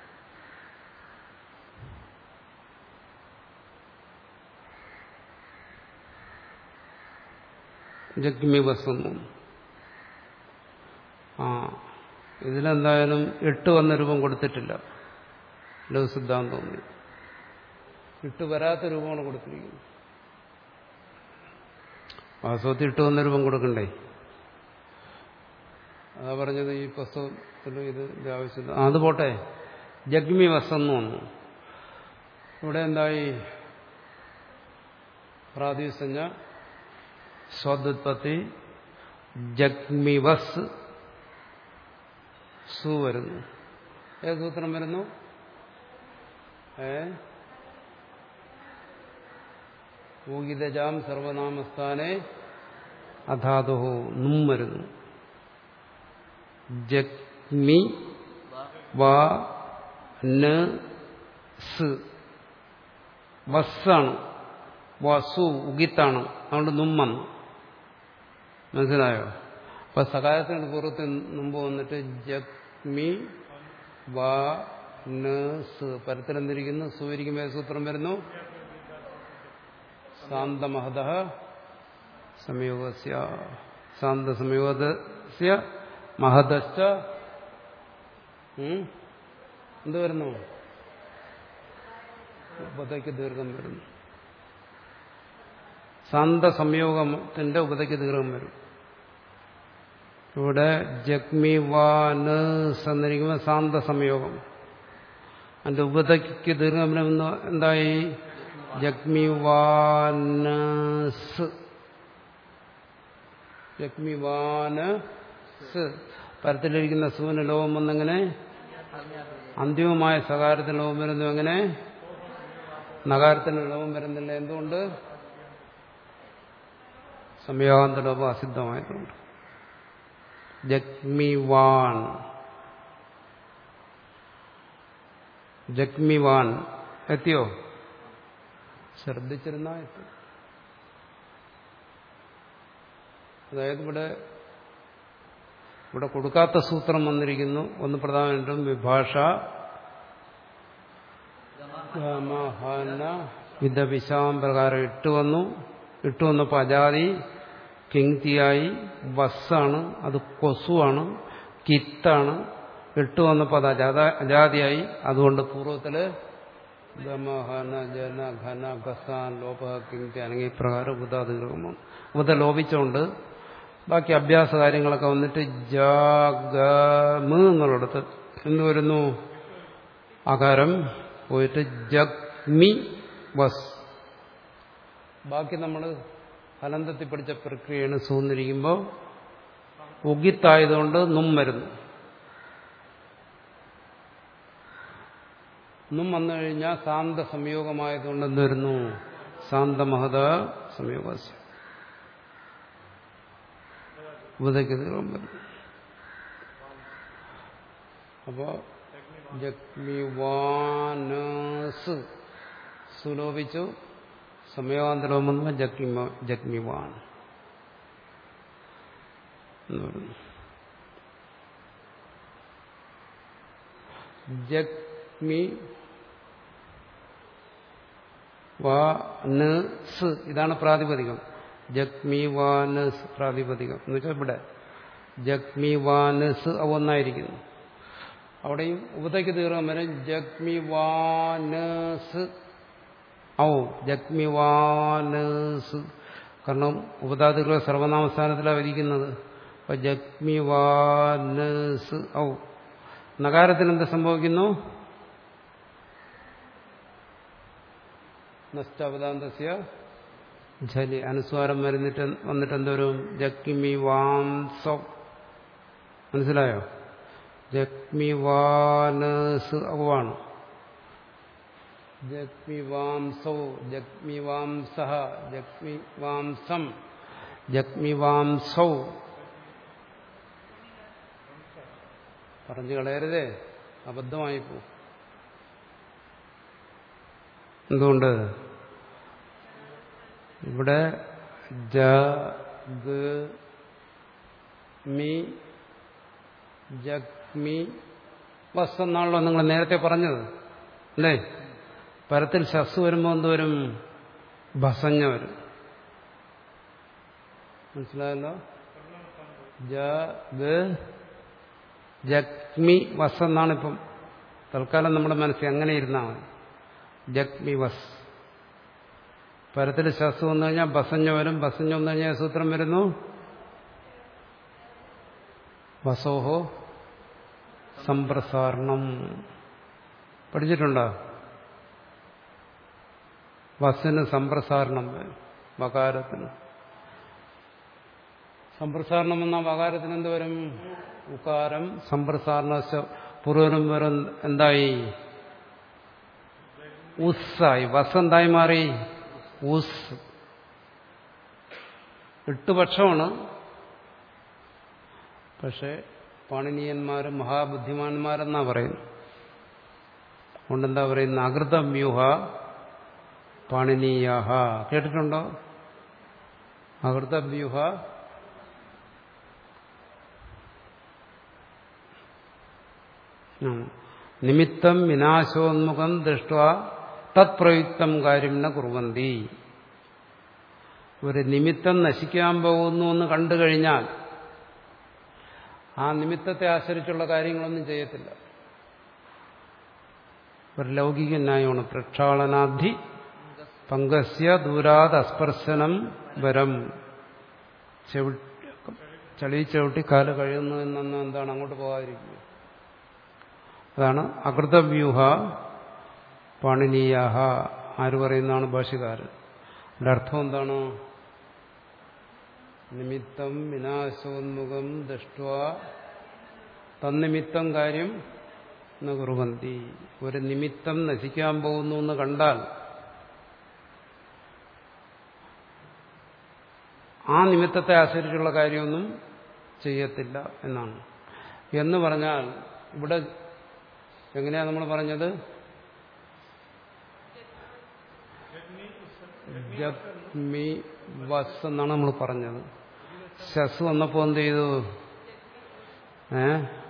ജഗ്മി ബസ് വന്നു ആ ഇതിലെന്തായാലും എട്ട് വന്ന രൂപം കൊടുത്തിട്ടില്ല ലഘു സിദ്ധാന്തം ഇട്ട് വരാത്ത രൂപമാണ് കൊടുത്തിരിക്കുന്നത് വാസ്തവത്തിൽ ഇട്ട് വന്ന രൂപം കൊടുക്കണ്ടേ അതാ പറഞ്ഞത് ഈ പുസ്തകത്തിൽ ഇത് ഇതിന്റെ ആവശ്യമില്ല ആ, അത് പോട്ടെ ജഗ്മി വസ് എന്ന് വന്നു ഇവിടെ എന്തായി പ്രാതിസഞ്ജ സ്വാദുത്പത്തി ജഗ്മിവസ് സു വരുന്നു ഏത് സൂത്രം വരുന്നു ഏ ഊഹിതജാം സർവനാമസ്ഥാനെ അധാതു നും വരുന്നു ജഗ്മി വാ ന സ് വസ്സാണ് വസു ഉഗിത്താണ് അതുകൊണ്ട് നുമ്മന്ന് മനസ്സിലായോ അപ്പൊ സകാലത്തിന് പൂർവ്വത്തിൽ മുമ്പ് വന്നിട്ട് ജഗ്മി വാ ന സ് പരത്തിലെന്തിരിക്കുന്നു സൂരിക്കുമ്പോൾ സൂത്രം വരുന്നു ശാന്തമഹത സംയോഗസ്യ ശാന്തസംയോഗസ്യ മഹതശ്ച ഉം? എന്ത് വരുന്നു ഉപതയ്ക്ക് ദീർഘം വരുന്നു ശാന്ത സംയോഗത്തിന്റെ ഉപതയ്ക്ക് ദീർഘം വരും ഇവിടെ ജഗ്മി വാന് എന്നിരിക്കുമ്പോൾ ശാന്ത സംയോഗം അതിന്റെ ഉപതയ്ക്ക് ദീർഘം വരുന്ന എന്തായി ജഗ്മി വാനസ് ജഗ്മി വാനസ് പരത്തിലിരിക്കുന്ന സൂന് ലോകം വന്നെങ്ങനെ അന്തിമമായ സകാരത്തിന് ലോകം വരുന്നു എങ്ങനെ നഗാരത്തിന് ലോകം വരുന്നില്ല എന്തുകൊണ്ട് സംയോഗാന്ത ലോകം അസിദ്ധമായതുകൊണ്ട് ജഗ്മിവാൻ ജഗ്മിവാൻ എത്തിയോ ശ്രദ്ധിച്ചിരുന്ന എത്തി അതായത് ഇവിടെ ഇവിടെ കൊടുക്കാത്ത സൂത്രം വന്നിരിക്കുന്നു ഒന്ന് പ്രധാനമായിട്ടും വിഭാഷ ഗമഹന വിധവിശാം പ്രകാരം ഇട്ട് വന്നു ഇട്ട് വന്നപ്പോൾ അജാതി കിങ്തിയായി വസ്സാണ് അത് കൊസുവാണ് കിത്താണ് ഇട്ട് വന്നപ്പോൾ അത് അജാത അജാതിയായി അതുകൊണ്ട് പൂർവ്വത്തില് ഗമഹന ജന ഘന ഘസാൻ ലോപ കിങ്തി അല്ലെങ്കിൽ ഇപ്രകാരം ഉപതാതികമം ഉപത ലോപിച്ചുകൊണ്ട് ബാക്കി അഭ്യാസ കാര്യങ്ങളൊക്കെ വന്നിട്ട് ജഗമ് എന്നുള്ളിടത്ത് എന്ത് വരുന്നു ആകാരം പോയിട്ട് ജഗ്മി വസ് ബാക്കി നമ്മൾ ഫലന്തത്തിൽ പഠിച്ച പ്രക്രിയയാണ് സൂന്നിരിക്കുമ്പോൾ ഉഗിത്തായതുകൊണ്ട് നും വരുന്നു നും വന്നു കഴിഞ്ഞാൽ ശാന്ത സംയോഗമായതുകൊണ്ട് എന്ത് വരുന്നു ശാന്തമഹത സംയോഗസ്യ ഉപതയ്ക്ക് തീർന്നു വരുന്നു അപ്പോ ജഗ്മിവാനസ് സുലോപിച്ചു സമയാന്തരവും വന്നു ജഗ്മിമ ജഗ്മിവാൻ എന്ന് പറയുന്നു ജഗ്മി വാനസ് ഇതാണ് പ്രാതിപതികം ജഗ്മി വാനസ് പ്രാതിപതികം എന്ന് വെച്ചാൽ ഇവിടെ ജഗ്മി വാനസ് ഒന്നായിരിക്കുന്നു അവിടെയും ഉപതയ്ക്ക് തീർക്കാൻ വരും ജഗ്മി വാനസ് ഔ ജഗ്മി വാനസ് കാരണം ഉപതാതികളുടെ സർവനാമസ്ഥാനത്തിലാണ് വിധിക്കുന്നത് അപ്പൊ ജഗ്മി വാനസ് ഔ നഗാരത്തിന് എന്ത് സംഭവിക്കുന്നു നഷ്ടപദാന്തസ്യ ഝലി അനുസ്വാരം വരുന്നിട്ട് വന്നിട്ട് എന്തോരും ജഗ്മി വാംസോ മനസ്സിലായോ ജഗ്മിവാനസ് അവമാണ് ജഗ്മിവാംസൗ ജഗ്മിവാംസ ജഗ്മിവാംസം ജഗ്മിവാംസൗ പറഞ്ഞു കളയരുതേ അബദ്ധമായിപ്പോ എന്തുകൊണ്ട് ഇവിടെ ജ ഗ മി ജഗ്മി വസ് എന്നാണല്ലോ നിങ്ങൾ നേരത്തെ പറഞ്ഞത് അല്ലേ പരത്തിൽ ശസ് വരുമ്പോൾ എന്തുവരും ഭസഞ്ഞ വരും മനസ്സിലായല്ലോ ജ ഗ ജഗ്മി വസ് എന്നാണ് ഇപ്പം തൽക്കാലം നമ്മുടെ മനസ്സിൽ അങ്ങനെ ഇരുന്നാൽ മതി ജഗ്മി വസ് പരത്തിൽ ശസ് വന്നു കഴിഞ്ഞാൽ ബസഞ്ഞ വരും ബസഞ്ഞ വന്നു കഴിഞ്ഞാൽ സൂത്രം വരുന്നു വസോഹോ സംപ്രസാരണം പഠിച്ചിട്ടുണ്ടോ വസിന് സംപ്രസാരണം വരും വകാരത്തിന് സംപ്രസാരണം എന്ന വകാരത്തിന് എന്ത് വരും ഉകാരം സംപ്രസാരണ പൂർവ്വനും വരും എന്തായി ഉസ്സായി വസ് എന്തായി മാറി ഉസ് എട്ട് പക്ഷമാണ് പക്ഷെ പാണിനീയന്മാരും മഹാബുദ്ധിമാന്മാരെന്നാ പറയുന്നു അതുകൊണ്ടെന്താ പറയുന്നത് അകൃതവ്യൂഹ പാണിനീയാഹ കേട്ടിട്ടുണ്ടോ അകൃതവ്യൂഹ നിമിത്തം വിനാശോന്മുഖം ദൃഷ്ട തത്പ്രയുക്തം കാര്യം ന കുറുവന്തി ഒരു നിമിത്തം നശിക്കാൻ പോകുന്നു എന്ന് കണ്ടു കഴിഞ്ഞാൽ ആ നിമിത്തത്തെ ആശ്രയിച്ചുള്ള കാര്യങ്ങളൊന്നും ചെയ്യത്തില്ല ഒരു ലൗകിക ന്യായമാണ് പ്രക്ഷാളനാധി പങ്കസ്യ ദൂരാത് അസ്പർശനം വരം ചളി ചവിട്ടി കാല് കഴിയുന്നു എന്നൊന്നും എന്താണ് അങ്ങോട്ട് പോകാതിരിക്കുക അതാണ് അകൃതവ്യൂഹ പാണിനീയാഹ ആര് പറയുന്നതാണ് ഭാഷകാരൻ അതിന്റെ അർത്ഥം എന്താണ് നിമിത്തം വിനാശോന്മുഖം ദൃഷ്ട തന്നിമിത്തം കാര്യം എന്ന കുറുവന്തി ഒരു നിമിത്തം നശിക്കാൻ പോകുന്നു എന്ന് കണ്ടാൽ ആ നിമിത്തത്തെ ആശ്രയിച്ചുള്ള കാര്യമൊന്നും ചെയ്യത്തില്ല എന്നാണ് എന്ന് പറഞ്ഞാൽ ഇവിടെ എങ്ങനെയാ നമ്മൾ പറഞ്ഞത് ജഗ്മി വസ് എന്നാണ് നമ്മൾ പറഞ്ഞത് ശസ് വന്നപ്പോ എന്ത് ചെയ്തു ഏ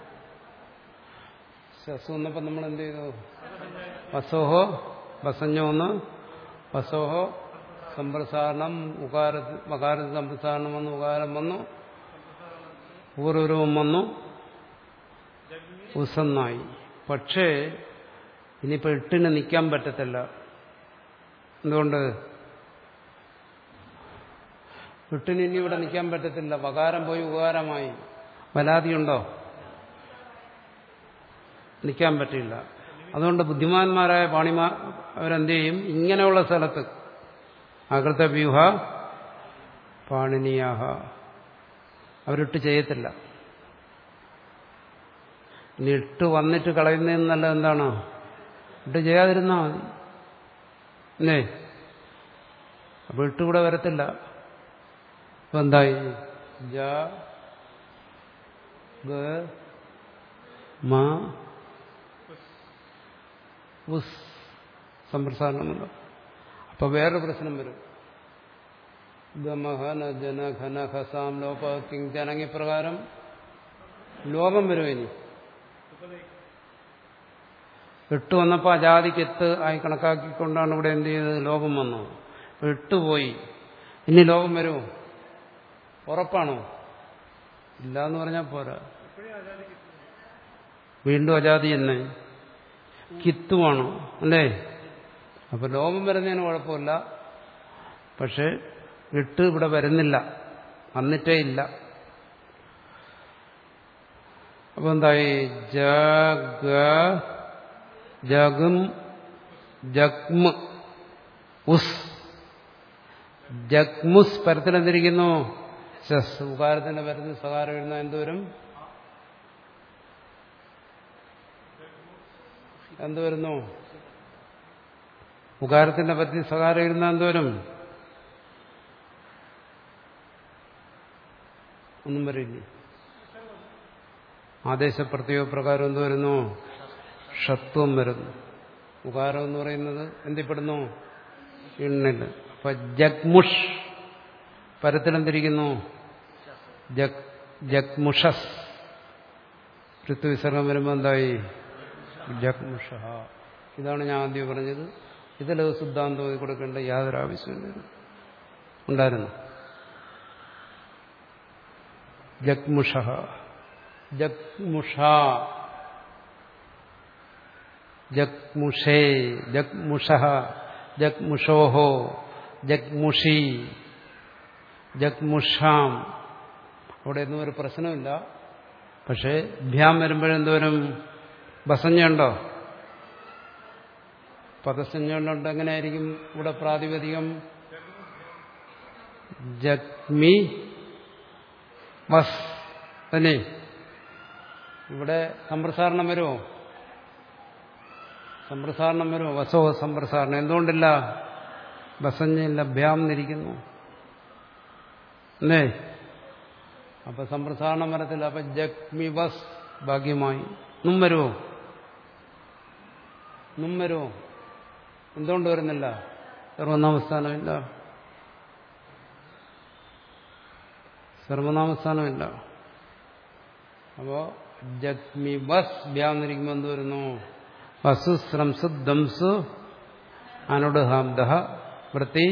ശസ് വന്നപ്പോ നമ്മൾ എന്ത് ചെയ്തു വസോഹോ വസഞ്ഞോ ഒന്ന് വസോഹോ സംപ്രസാരണം ഉകാര വകാര സംപ്രസാരണം വന്നു ഉകാരം വന്നു പൂർവരൂപം വന്നു ഉസന്നായി പക്ഷേ ഇനിയിപ്പോൾ എട്ടിന് നിൽക്കാൻ പറ്റത്തില്ല എന്തുകൊണ്ട് എട്ടിന് ഇനി ഇവിടെ നിൽക്കാൻ പറ്റത്തില്ല വകാരം പോയി ഉപകാരമായി വലാതിയുണ്ടോ നിൽക്കാൻ പറ്റില്ല അതുകൊണ്ട് ബുദ്ധിമാന്മാരായ പാണിമാർ അവരെന്ത് ചെയ്യും ഇങ്ങനെയുള്ള സ്ഥലത്ത് അകൃതവ്യൂഹ പാണിനിയാഹ അവരിട്ട് ചെയ്യത്തില്ല ഇനി ഇട്ട് വന്നിട്ട് കളയുന്നതെന്നല്ല എന്താണ് ഇട്ട് ചെയ്യാതിരുന്നാ മതി അല്ലേ അപ്പൊ ഇട്ടുകൂടെ വരത്തില്ല അപ്പൊ എന്തായി ജ ഗ മ ഉസ് സംപ്രസാരണമുണ്ട് അപ്പൊ വേറൊരു പ്രശ്നം വരും ഗമഹന ജന ഘന ഖസാം ലോപ കിങ് ജനങ്ങി പ്രകാരം ലോകം വരും ഇനി എട്ട് വന്നപ്പോൾ അജാതിക്ക് എത്ത് ആയി കണക്കാക്കിക്കൊണ്ടാണ് ഇവിടെ എന്ത് ചെയ്തത് ലോകം വന്നത് എട്ട് പോയി ഇനി ലോകം വരുമോ ഉറപ്പാണോ ഇല്ല എന്ന് പറഞ്ഞാൽ പോരാ വീണ്ടും അജാതി തന്നെ കിത്തുവാണോ അല്ലേ അപ്പൊ ലോകം വരുന്നതിന് കുഴപ്പമില്ല പക്ഷെ എട്ട് ഇവിടെ വരുന്നില്ല വന്നിട്ടേ ഇല്ല അപ്പൊ എന്തായി ജഗ ജഗം ജഗ്മ ഉസ് ജഗ്മുസ് പരത്തിലെന്തിരിക്കുന്നു ശസ് ഉകാരത്തിന്റെ പരത്തിൽ സകാരം എഴുതുന്ന എന്തോരും എന്ത് വരുന്നു ഉകാരത്തിന്റെ പറ്റി സകാരം എഴുതുന്ന എന്തോരും ഒന്നും വരില്ല ആദേശപ്രത്യേക പ്രകാരം എന്ത് വരുന്നു ഷത്വം വരുന്നു ഉകാരം എന്ന് പറയുന്നത് എന്തിപ്പെടുന്നു ഇണ്ണില് അപ്പൊ ജഗ്മുഷ് പരത്തിലെന്തിരിക്കുന്നു ജഗ് ജഗ്മുഷസ് ഋത്വിസർഗം വരുമ്പോൾ എന്തായി ജഗ്മുഷ ഇതാണ് ഞാൻ ആദ്യം പറഞ്ഞത് ഇതിൽ സിദ്ധാന്തം എഴുതി കൊടുക്കേണ്ട യാതൊരു ആവശ്യമില്ല ഉണ്ടായിരുന്നു ജഗ്മുഷ ജഗ്മുഷ ജഗ്മുഷേ ജഗ്മുഷ ജഗ്മുഷോഹോ ജഗ്മുഷി ജഗ്മുഷാം അവിടെ ഒന്നും ഒരു പ്രശ്നമില്ല പക്ഷേ ഭ്യാം വരുമ്പോഴെന്തോരം ബസഞ്ഞുണ്ടോ പദസഞ്ജയുണ്ട് എങ്ങനെയായിരിക്കും ഇവിടെ പ്രാതിപതികം ജഗ്മി വസ് തന്നെ ഇവിടെ സമ്പ്രസാരണം വരുമോ സമ്പ്രസാരണം വരുമോ വസോ സമ്പ്രസാരണം എന്തുകൊണ്ടില്ല ബസഞ്ഞില്ല ഭ്യാം എന്നിരിക്കുന്നു അല്ലേ അപ്പൊ സമ്പ്രസാരണം വരത്തില്ല അപ്പൊ ജഗ്മി വസ് ഭാഗ്യമായി നും വരുമോ നും വരുമോ എന്തുകൊണ്ട് വരുന്നില്ല സർവനാമസ്ഥാനമില്ല സർവനാമസ്ഥാനമില്ല അപ്പോ ജഗ്മി ബസ് വ്യാന്നിരിക്കുമ്പോൾ എന്ത് വരുന്നു വസു ശ്രംസു ദംസു അനുഡഹാബ്ദ വൃത്തി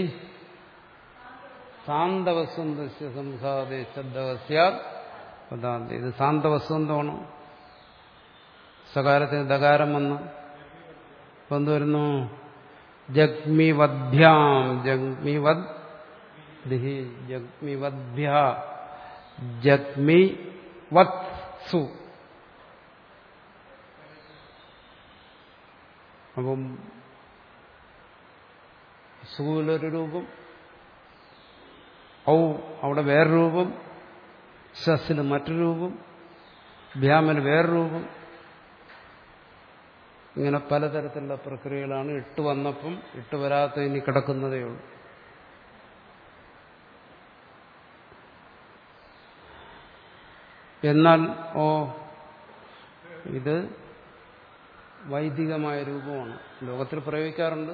സാന്തവസ്വന്തസ്യ സംസാദേ ശബ്ദവസ്യാദാന്തി ഇത് സാന്തവസ്വന്തമാണ് സകാരത്തിന് ദകാരം വന്നു ഇപ്പൊ എന്ത് വരുന്നു ജഗ്മിവദ്ഭ്യാം ജഗ്മിവദ് ദിഹി ജഗ്മിവദ്ഭ്യ ജഗ്മി വത്സു അപ്പം സുവിലൊരു രൂപം ഔ അവിടെ വേറെ രൂപം ശസ്സിന് മറ്റൊരു രൂപം ഭ്യാമന് വേറെ രൂപം ഇങ്ങനെ പലതരത്തിലുള്ള പ്രക്രിയകളാണ് ഇട്ട് വന്നപ്പം ഇട്ട് വരാത്ത ഇനി കിടക്കുന്നതേ ഉള്ളൂ എന്നാൽ ഓ ഇത് വൈദികമായ രൂപമാണ് ലോകത്തിൽ പ്രയോഗിക്കാറുണ്ട്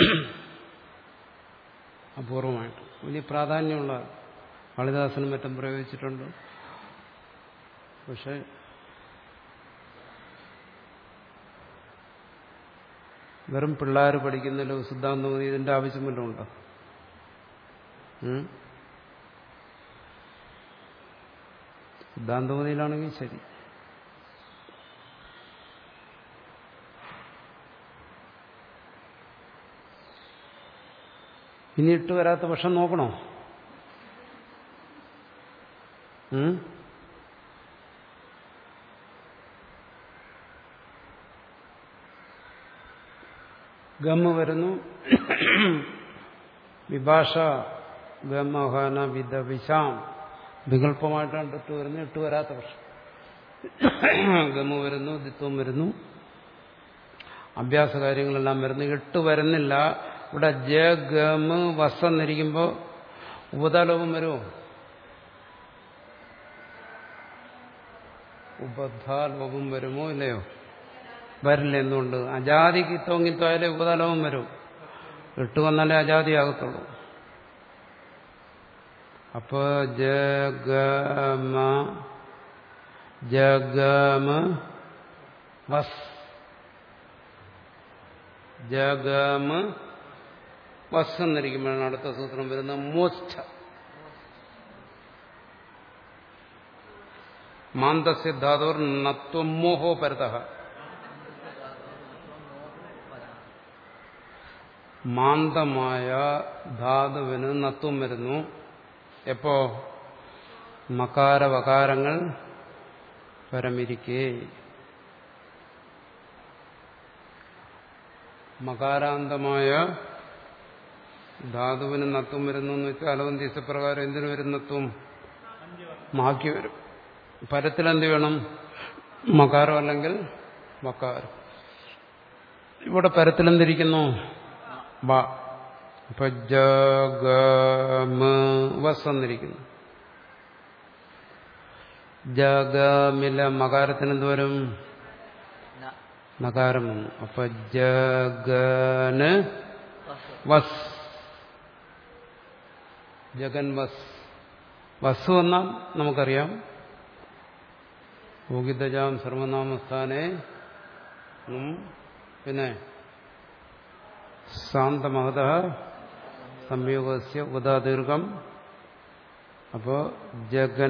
അപൂർവമായിട്ട് വലിയ പ്രാധാന്യമുള്ള കാളിദാസനും മറ്റും പ്രയോഗിച്ചിട്ടുണ്ട് പക്ഷെ വെറും പിള്ളേർ പഠിക്കുന്നതിലോ സിദ്ധാന്തം ഇതിന്റെ ആവശ്യം വല്ലതും ഉണ്ടോ സിദ്ധാന്തമതിയിലാണെങ്കിൽ ശരി ഇനി ഇട്ട് വരാത്ത പക്ഷം നോക്കണോ ഉം? ഗമ്മ വരുന്നു വിഭാഷ ഗമഹന വിധ വിശാം വികല്പമായിട്ടാണ് ഇട്ട് വരുന്നത് ഇട്ട് വരാത്ത പക്ഷം ഗമ വരുന്നു ദിത്വം വരുന്നു അഭ്യാസ കാര്യങ്ങളെല്ലാം വരുന്നു ഇട്ട് വരുന്നില്ല ഇവിടെ ജ ഗമ വസ് എന്നിരിക്കുമ്പോൾ ഉപതാലോപം വരുമോ ഉപധാലോപം വരുമോ ഇല്ലയോ വരില്ല എന്തുകൊണ്ട് അജാതിക്ക് തോങ്ങിത്തോയാലേ ഉപതാലോപം വരും ഇട്ട് വന്നാലേ അജാതിയാകത്തുള്ളൂ അപ്പോ ജഗമ ജഗമ വസ് ജഗമ വസ് എന്നിരിക്കുമ്പോഴാണ് അടുത്ത സൂത്രം വരുന്നത് മോസ്റ്റ മാന്തസ്യ ധാതോർ നത്വമോഹോ പരത മാന്തമായ ധാതുവിന് നത്വം വരുന്നു എപ്പോ മകാര വകാരങ്ങൾ പരമിരിക്കേ മകാരാന്തമായ ധാതുവിന് നത്വം വരുന്നു എന്ന് വെച്ചാൽ അലവന്തീസ പ്രകാരം എന്തിനു വരും നത്വം മാക്കി വരും പരത്തിലെന്ത് വേണം മകാരം അല്ലെങ്കിൽ മക്കാരം ഇവിടെ പരത്തിലെന്തിരിക്കുന്നു ബ ഇപ്പൊ ജഗമസ് എന്നിരിക്കുന്നു ജഗമിലെ മകാരത്തിന് എന്ത് വരും ന നകാരം വന്നു അപ്പൊ ജഗന് വസ് വസ് ജഗൻ വസ് വസ് വന്നാൽ നമുക്കറിയാം ഭൂഗിതജാം സർവനാമസ്ഥാനെ ഉം, പിന്നെ ശാന്തമഹത സംയോഗസ്യ ഉദാദീർഘം അപ്പോ ജഗൻ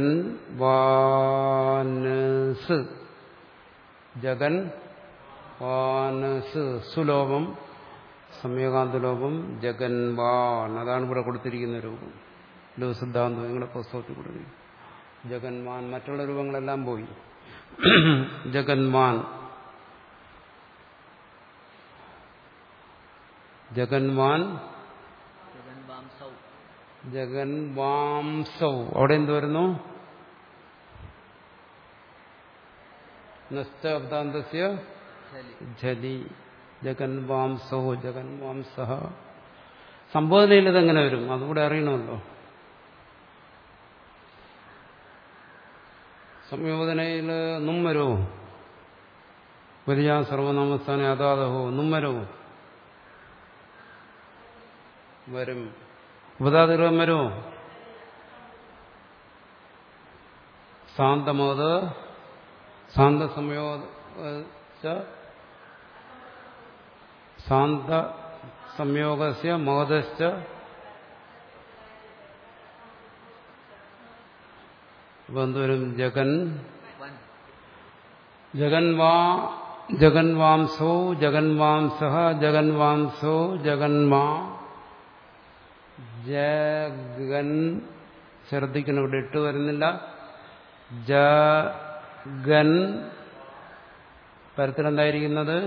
വാനസ് ജഗൻ വാനസ് സുലോഭം സംയോഗാന്തലോപം ജഗൻവാൻ അതാണ് ഇവിടെ കൊടുത്തിരിക്കുന്ന രൂപം ലഘു സിദ്ധാന്തം നിങ്ങളുടെ പുസ്തകത്തിൽ കൊടുത്തിരിക്കും ജഗന്മാൻ മറ്റുള്ള രൂപങ്ങളെല്ലാം പോയി ജഗന്മാൻ ജഗന്മാൻ ജഗൻവാം സൗ ജഗൻവാംസൗ അവിടെ എന്ത് വരുന്നു നഷ്ടബ്ദാന്തസ്യ ചലി ജലി ജഗൻവാംസോ ജഗൻവാംസ സംബോധനയിൽ ഇതെങ്ങനെ വരും അതുകൂടെ അറിയണമല്ലോ സംയോജനയിൽ നും വരുമോ വലിയ സർവനാമസ്ഥാന അതാതഹോ നും വരുമോ വരും ഉപതാതിരം വരുമോ ശാന്തമോത് ശാന്ത സംയോഗ ശാന്ത സംയോഗസ്യ മോദശ്ച ഇപ്പൊ എന്തുവരും ജഗൻ വൻ ജഗൻവാ ജഗൻവാംസോ ജഗൻവാംസ ജഗൻവാംസോ ജഗന്മാ ജഗൻ ശ്രദ്ധിക്കണം ഇവിടെ ഇട്ട് വരുന്നില്ല ജഗൻ പരത്തിലെന്തായിരിക്കുന്നത്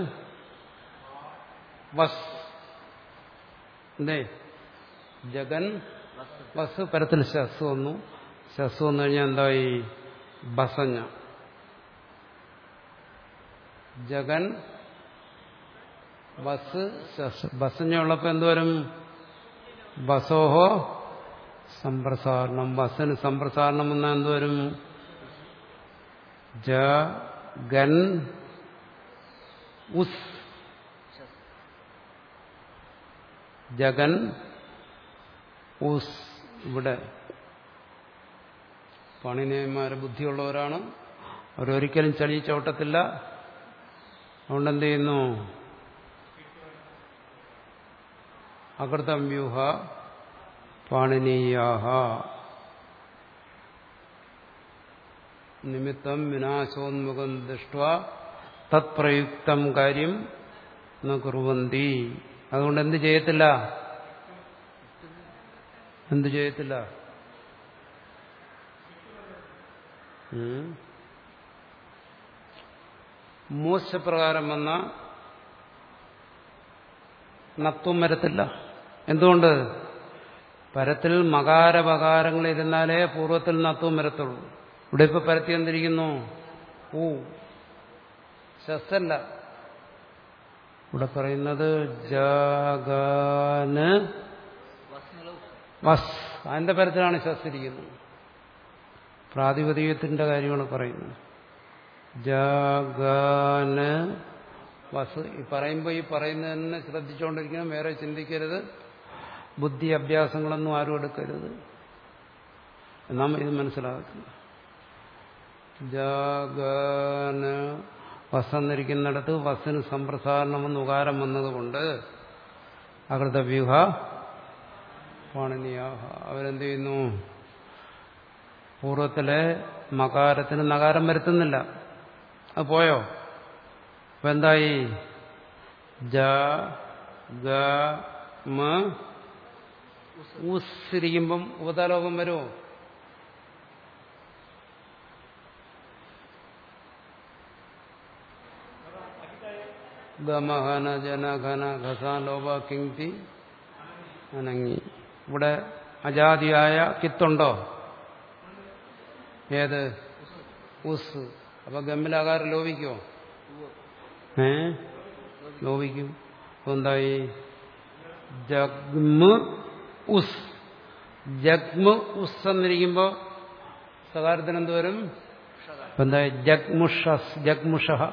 വസ് എന്തേ ജഗൻ വസ്തു ബസ് പരത്തിൽ ശസ് വന്നു ശസ് വന്നു കഴിഞ്ഞാൽ എന്തായി ബസഞ്ഞ ജഗൻ ബസ് ശസ് ബസഞ്ഞ ഉള്ളപ്പോ എന്തുവരും ബസോഹോ സംപ്രസാരണം ബസ്സിന് സംപ്രസാരണം വന്നാൽ എന്തുവരും ജഗൻ ഉസ് ശസ് ജഗൻ ഊസ് ഇവിടെ പണിനയന്മാര് ബുദ്ധിയുള്ളവരാണ് അവരൊരിക്കലും ചളി ചവിട്ടത്തില്ല അതുകൊണ്ട് എന്ത് ചെയ്യുന്നു അകൃതം വ്യൂഹ പാണിനീയാഹ നിമിത്തം വിനാശോന്മുഖം ദൃഷ്ട തത്പ്രയുക്തം കാര്യം ന കുറുവന്തി അതുകൊണ്ട് എന്ത് ചെയ്യത്തില്ല എന്ത് ചെയ്യത്തില്ല ഉം. മോശപ്രകാരം വന്ന നത്വം വരത്തില്ല എന്തുകൊണ്ട് പരത്തിൽ മകാരപകാരങ്ങൾ ഇരുന്നാലേ പൂർവ്വത്തിൽ നത്വം വരത്തുള്ളൂ ഇവിടെ ഇപ്പൊ പരത്തി എന്തിരിക്കുന്നു ഊ ശസ്സല്ല ഇവിടെ പറയുന്നത് ജഗന് വസ്നുലൗ വസ് അതിന്റെ പരത്തിലാണ് ശസ്സിരിക്കുന്നത് പ്രാതിപതികത്തിന്റെ കാര്യമാണ് പറയുന്നത് ജഗന് വസ് ഈ പറയുമ്പോൾ ഈ പറയുന്നത് തന്നെ ശ്രദ്ധിച്ചുകൊണ്ടിരിക്കണം വേറെ ചിന്തിക്കരുത് ബുദ്ധി അഭ്യാസങ്ങളൊന്നും ആരും എടുക്കരുത് നാം ഇത് മനസ്സിലാക്കുന്നു ജഗന് വസന്നിരിക്കുന്നിടത്ത് വസ്സിന് സംപ്രസാരണമെന്ന് ഉകാരം വന്നതുകൊണ്ട് അകൃതവ്യൂഹ പാണിനിയാഹ അവരെന്ത് ചെയ്യുന്നു പൂർവ്വത്തിലെ മകാരത്തിന് നകാരം വരുത്തുന്നില്ല അത് പോയോ അപ്പൊ എന്തായി ജ ഗ മ ഊസിരിക്കുമ്പം ഉപതാലോകം വരുമോ ഗമഹന ജനഘന ഘസാൻ ലോപ കിങ്തി അനങ്ങി ഇവിടെ അജാതിയായ കിത്തുണ്ടോ ഏത് ഉസ് അപ്പൊ ഗമ്മിലാകാരം ലോപിക്കുമോ ഏ ലോപിക്കും അപ്പൊ എന്തായി ജഗ്മ് ഉസ് ജഗ്മ് ഉസ് എന്നിരിക്കുമ്പോ സകാരത്തിന് എന്ത് വരും അപ്പൊ എന്തായി ജഗ്മുഷസ് ജഗ്മുഷഹ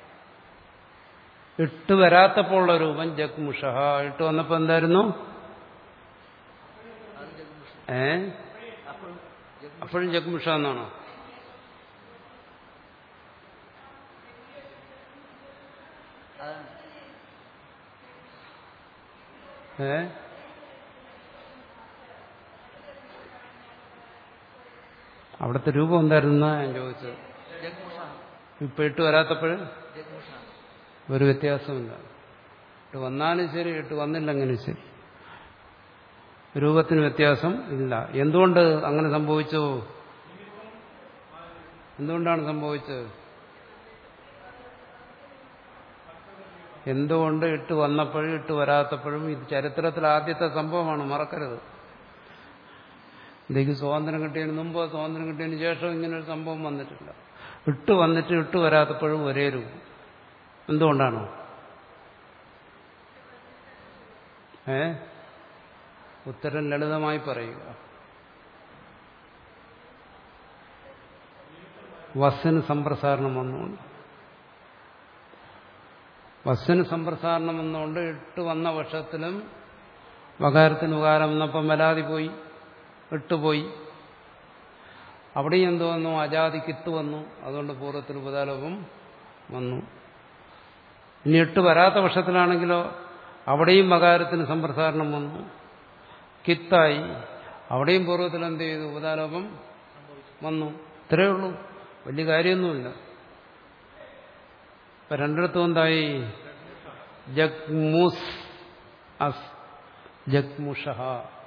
ഇട്ട് വരാത്തപ്പോൾ ഉള്ള രൂപം ജഗ്മുഷഹ ഇട്ട് വന്നപ്പോ എന്തായിരുന്നു അത് ജഗമുഷ ഏ അപ്പോഴും ജഗ അപ്പോഴും ജഗ്മുഷ എന്നാണോ അതാണ് ഏ അവിടുത്തെ രൂപം എന്തായിരുന്നു ഞാൻ ചോദിച്ചത് ജഗമുഷ ഇപ്പൊ ഇട്ട് വരാത്തപ്പോൾ ജഗമുഷ ഒരു വ്യത്യാസമില്ല ഇട്ട് വന്നാലും ശരി ഇട്ട് വന്നില്ലെങ്കിലും ശരി രൂപത്തിന് വ്യത്യാസം ഇല്ല എന്തുകൊണ്ട് അങ്ങനെ സംഭവിച്ചു എന്തുകൊണ്ടാണ് സംഭവിച്ചത് എന്തുകൊണ്ട് ഇട്ട് വന്നപ്പോഴും ഇട്ട് വരാത്തപ്പോഴും ഇത് ചരിത്രത്തിൽ ആദ്യത്തെ സംഭവമാണ് മറക്കരുത് ഇന്ത്യക്ക് സ്വാതന്ത്ര്യം കിട്ടിയതിന് മുമ്പോ സ്വാതന്ത്ര്യം കിട്ടിയതിന് ശേഷം ഇങ്ങനൊരു സംഭവം വന്നിട്ടില്ല ഇട്ട് വന്നിട്ട് ഇട്ട് വരാത്തപ്പോഴും ഒരേ രൂപം എന്തുകൊണ്ടാണ് ഏ ഉത്തരം ലളിതമായി പറയുക വസ്സിന് സമ്പ്രസാരണം വന്നുകൊണ്ട് വസ്സിന് സമ്പ്രസാരണം വന്നുകൊണ്ട് ഇട്ട് വന്ന വർഷത്തിലും വകാരത്തിന് ഉപകാരം വന്നപ്പം വലാതി പോയി ഇട്ടുപോയി അവിടെയും എന്ത് വന്നു അജാതിക്ക് ഇട്ട് വന്നു അതുകൊണ്ട് പൂർവ്വത്തിൽ ഉപതാലോപം വന്നു ഇനി എട്ട് വരാത്ത വർഷത്തിലാണെങ്കിലോ അവിടെയും മകാരത്തിന് സമ്പ്രസാരണം വന്നു കിത്തായി അവിടെയും പൂർവ്വത്തിൽ എന്ത് ചെയ്തു ഉപതാലോപം വന്നു ഇത്രയേ ഉള്ളൂ വലിയ കാര്യമൊന്നുമില്ല ഇപ്പൊ രണ്ടിടത്തും എന്തായി ജഗ്മുസ് അസ് ജഗ്മുഷഹ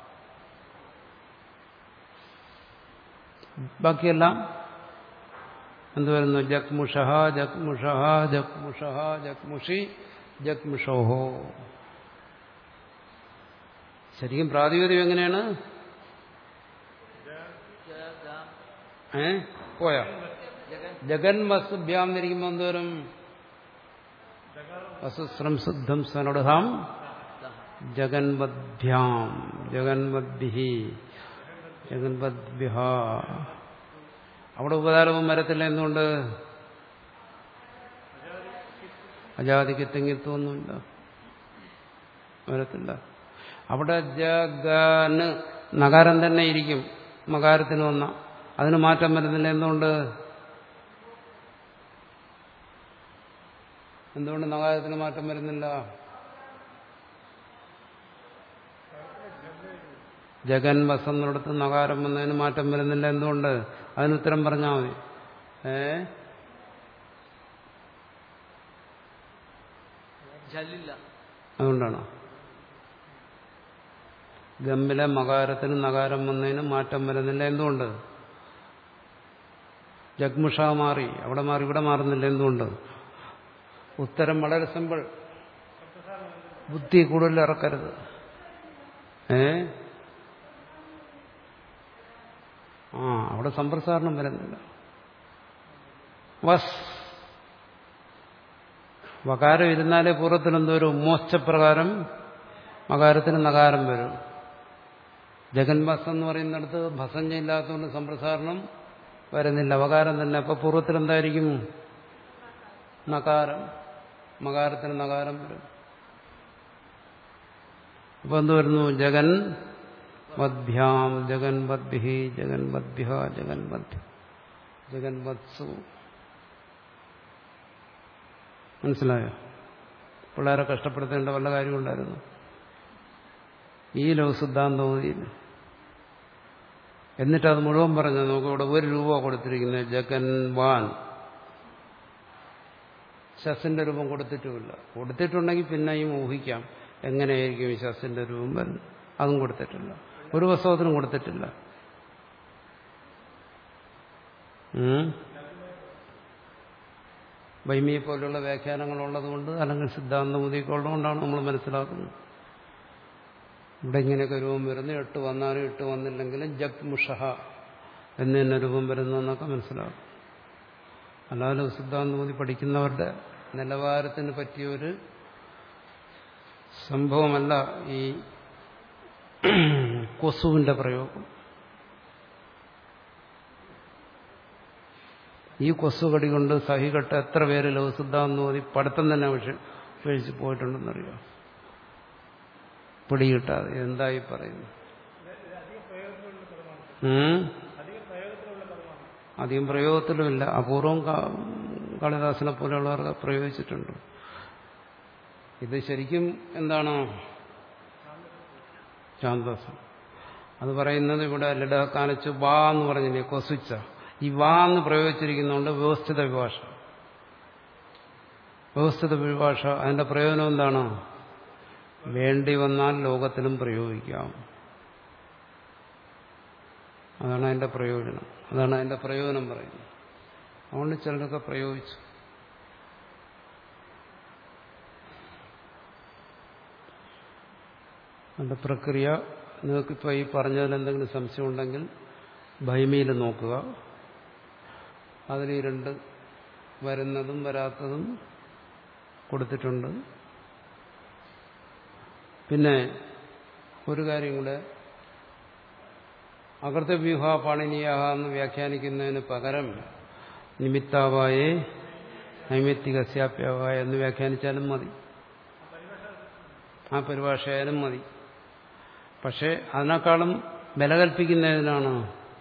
ബാക്കിയെല്ലാം എന്ത് വരുന്നു ജഗ്മുഷഹ ജഗ്മുഷഹ ജഗ്മുഷഹ ജഗ്മുഷി ജഗ്മുഷോഹോ ശരിക്കും പ്രാതിപതികം എങ്ങനെയാണ് ഏ പോയോ ജഗൻ വസുഭ്യാം എന്നിരിക്കുമ്പോൾ എന്തോരം വസുശ്രം ശുദ്ധം സനോടുഹാം ജഗൻവദ്ഭ്യാം ജഗൻവദ്ഭി ജഗൻവദ്ഭ്യ അവിടെ ഉപകാരവും വരത്തില്ല എന്തുകൊണ്ട് അജാതിക്ക് തെങ്ങിത്തൊന്നുമില്ല വരത്തില്ല അവിടെ ജഗന് നഗാരം തന്നെ ഇരിക്കും മകാരത്തിന് വന്ന അതിന് മാറ്റം വരുന്നില്ല എന്തുകൊണ്ട് എന്തുകൊണ്ട് നഗാരത്തിന് മാറ്റം വരുന്നില്ല ജഗൻ വസന്നിടത്ത് നഗാരം വന്നതിന് മാറ്റം വരുന്നില്ല എന്തുകൊണ്ട് അതിന് ഉത്തരം പറഞ്ഞാൽ മതി ഏ ജല്ലില്ല അതുകൊണ്ടാണോ ഗമ്മിലെ മകാരത്തിന് നഗാരം വന്നതിന് മാറ്റം വരുന്നില്ല എന്തുകൊണ്ട് ജഗ്മുഷ മാറി അവിടെ മാറി ഇവിടെ മാറുന്നില്ല എന്തുകൊണ്ട് ഉത്തരം വളരെ സിമ്പിൾ ബുദ്ധി കൂടുതൽ ഇറക്കരുത് ഏ ആ അവിടെ സമ്പ്രസാരണം വരുന്നില്ല വസ് വകാരം ഇരുന്നാലേ പൂർവ്വത്തിൽ എന്തോരും മോശപ്രകാരം മകാരത്തിന് നകാരം വരും ജഗൻബസ് എന്ന് പറയുന്നിടത്ത് ഭസഞ്ജ ഇല്ലാത്തതുകൊണ്ട് സമ്പ്രസാരണം വരുന്നില്ല വകാരം തന്നെ അപ്പൊ പൂർവ്വത്തിൽ എന്തായിരിക്കും നകാരം മകാരത്തിന് നകാരം വരും അപ്പൊ എന്ത് വരുന്നു ജഗൻ വദ്ഭ്യാം ജഗൻ വദ്ഭി ജഗൻ വദ്ഭ്യ ജഗൻ വദ്ഭ്യ ജഗൻ വത്സു മനസ്സിലായോ പിള്ളേരെ കഷ്ടപ്പെടുത്തേണ്ട വല്ല കാര്യമുണ്ടായിരുന്നു ഈ ലോകസിദ്ധാന്തോതിയിൽ എന്നിട്ട് അത് മുഴുവൻ പറഞ്ഞു നമുക്ക് ഇവിടെ ഒരു രൂപ കൊടുത്തിരിക്കുന്നത് ജഗൻ വാൻ ശസിന്റെ രൂപം കൊടുത്തിട്ടുമില്ല കൊടുത്തിട്ടുണ്ടെങ്കിൽ പിന്നെയും ഊഹിക്കാം എങ്ങനെയായിരിക്കും ഈ ശസിന്റെ രൂപം വരുന്നത് അതും കൊടുത്തിട്ടില്ല ഒരു പുസ്തകത്തിനും കൊടുത്തിട്ടില്ല ഉം. വൈമിയെ പോലുള്ള വ്യാഖ്യാനങ്ങളുള്ളതുകൊണ്ട് അല്ലെങ്കിൽ സിദ്ധാന്തമുതിയൊക്കെ ഉള്ളതുകൊണ്ടാണ് നമ്മൾ മനസ്സിലാക്കുന്നത് ഇവിടെ ഇങ്ങനെയൊക്കെ രൂപം വരുന്നു എട്ട് വന്നാലും എട്ട് വന്നില്ലെങ്കിലും ജഗ് മുഷഹ എന്ന് തന്നെ രൂപം വരുന്നു എന്നൊക്കെ മനസ്സിലാക്കും അല്ലാതെ സിദ്ധാന്തമുതി പഠിക്കുന്നവരുടെ നിലവാരത്തിന് പറ്റിയൊരു സംഭവമല്ല ഈ കൊസുവിന്റെ പ്രയോഗം ഈ കൊസുകടി കൊണ്ട് സഹികെട്ട് എത്ര പേര് ലോകസിദ്ധാന്തം ഓതി പഠിത്തം തന്നെ കഴിച്ച് പോയിട്ടുണ്ടെന്നറിയോ പിടികിട്ടാതെ എന്തായി പറയുന്നു ഉം? അധികം പ്രയോഗത്തിലുമില്ല അപൂർവം കാ- കാളിദാസനെ പോലെയുള്ളവർ പ്രയോഗിച്ചിട്ടുണ്ട് ഇത് ശരിക്കും എന്താണ് ശാന്തസം അത് പറയുന്നത് ഇവിടെ ലഡ കാണിച്ച് വാ എന്ന് പറഞ്ഞില്ലേ കൊസിച്ച ഈ വാ എന്ന് പ്രയോഗിച്ചിരിക്കുന്നതുകൊണ്ട് വ്യവസ്ഥിത വിഭാഷ വ്യവസ്ഥിത വിഭാഷ അതിന്റെ പ്രയോജനം എന്താണ് വേണ്ടി വന്നാൽ ലോകത്തിലും പ്രയോഗിക്കാം അതാണ് അതിന്റെ പ്രയോജനം അതാണ് അതിന്റെ പ്രയോജനം പറയുന്നത് അതുകൊണ്ട് ചിലരൊക്കെ പ്രയോഗിച്ചു അതിന്റെ പ്രക്രിയ നിങ്ങൾക്കിപ്പോൾ ഈ പറഞ്ഞതിൽ എന്തെങ്കിലും സംശയം ഉണ്ടെങ്കിൽ ഭൈമിയിൽ നോക്കുക അതിൽ ഈ രണ്ട് വരുന്നതും വരാത്തതും കൊടുത്തിട്ടുണ്ട് പിന്നെ ഒരു കാര്യം കൂടെ അകൃതവ്യൂഹ പാണിനീയാഹ എന്ന് വ്യാഖ്യാനിക്കുന്നതിന് പകരം നിമിത്താവായേ നൈമിത്തികസ്യാപ്യാവായ എന്ന് വ്യാഖ്യാനിച്ചാലും മതി ആ പരിഭാഷയായാലും മതി പക്ഷേ അതിനേക്കാളും വില കൽപ്പിക്കുന്നതിനാണ്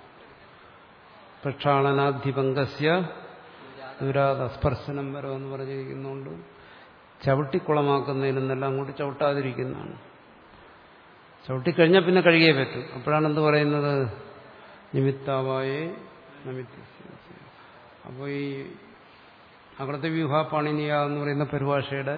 പ്രക്ഷാളനാധിപങ്കസ്യ ദുരാത സ്പർശനം വരം എന്ന് പറഞ്ഞിരിക്കുന്നുണ്ട് ചവിട്ടിക്കുളമാക്കുന്നതിനെന്നെല്ലാം അങ്ങോട്ട് ചവിട്ടാതിരിക്കുന്നതാണ് ചവിട്ടിക്കഴിഞ്ഞാൽ പിന്നെ കഴുകിയേ പറ്റും അപ്പോഴാണ് എന്ത് പറയുന്നത് നിമിത്താവായേ നിമിത്ത അപ്പോൾ ഈ അകൃതവ്യൂഹ പാണിനിയ എന്ന് പറയുന്ന പരിഭാഷയുടെ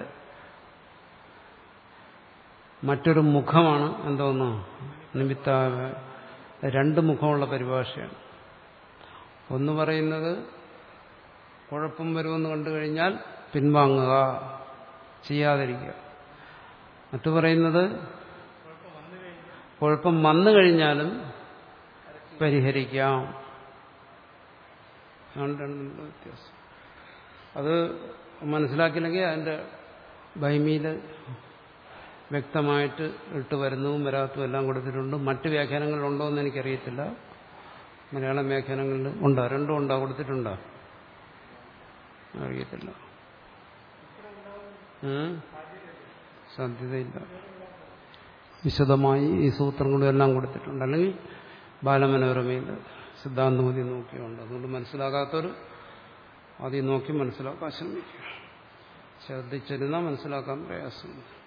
മറ്റൊരു മുഖമാണ് എന്തോന്ന് നിമിത്ത രണ്ട് മുഖമുള്ള പരിഭാഷയാണ് ഒന്ന് പറയുന്നത് കുഴപ്പം വരുമെന്ന് കണ്ടു കഴിഞ്ഞാൽ പിൻവാങ്ങുക ചെയ്യാതിരിക്കുക മറ്റു പറയുന്നത് കുഴപ്പം വന്നു കഴിഞ്ഞാലും പരിഹരിക്കാം അതാണ് രണ്ടിനുള്ള വ്യത്യാസം അത് മനസ്സിലാക്കിയില്ലെങ്കിൽ അതിൻ്റെ ഭൈമിയിൽ വ്യക്തമായിട്ട് ഇട്ട് വരുന്നതും വരാത്തതും എല്ലാം കൊടുത്തിട്ടുണ്ട് മറ്റ് വ്യാഖ്യാനങ്ങളിലുണ്ടോ എന്ന് എനിക്കറിയത്തില്ല മലയാളം വ്യാഖ്യാനങ്ങളിൽ ഉണ്ടോ രണ്ടും ഉണ്ടോ കൊടുത്തിട്ടുണ്ടോ അറിയത്തില്ല ഉം? സാധ്യതയില്ല വിശദമായി ഈ സൂത്രങ്ങളും എല്ലാം കൊടുത്തിട്ടുണ്ട് അല്ലെങ്കിൽ ബാലമനോരമയിൽ സിദ്ധാന്തമതി നോക്കിയുണ്ട് അതുകൊണ്ട് മനസ്സിലാകാത്തവർ ആദ്യം നോക്കി മനസ്സിലാക്കാൻ ശ്രമിക്കുക ശ്രദ്ധിച്ചിരുന്നാൽ മനസ്സിലാക്കാൻ പ്രയാസമുണ്ട്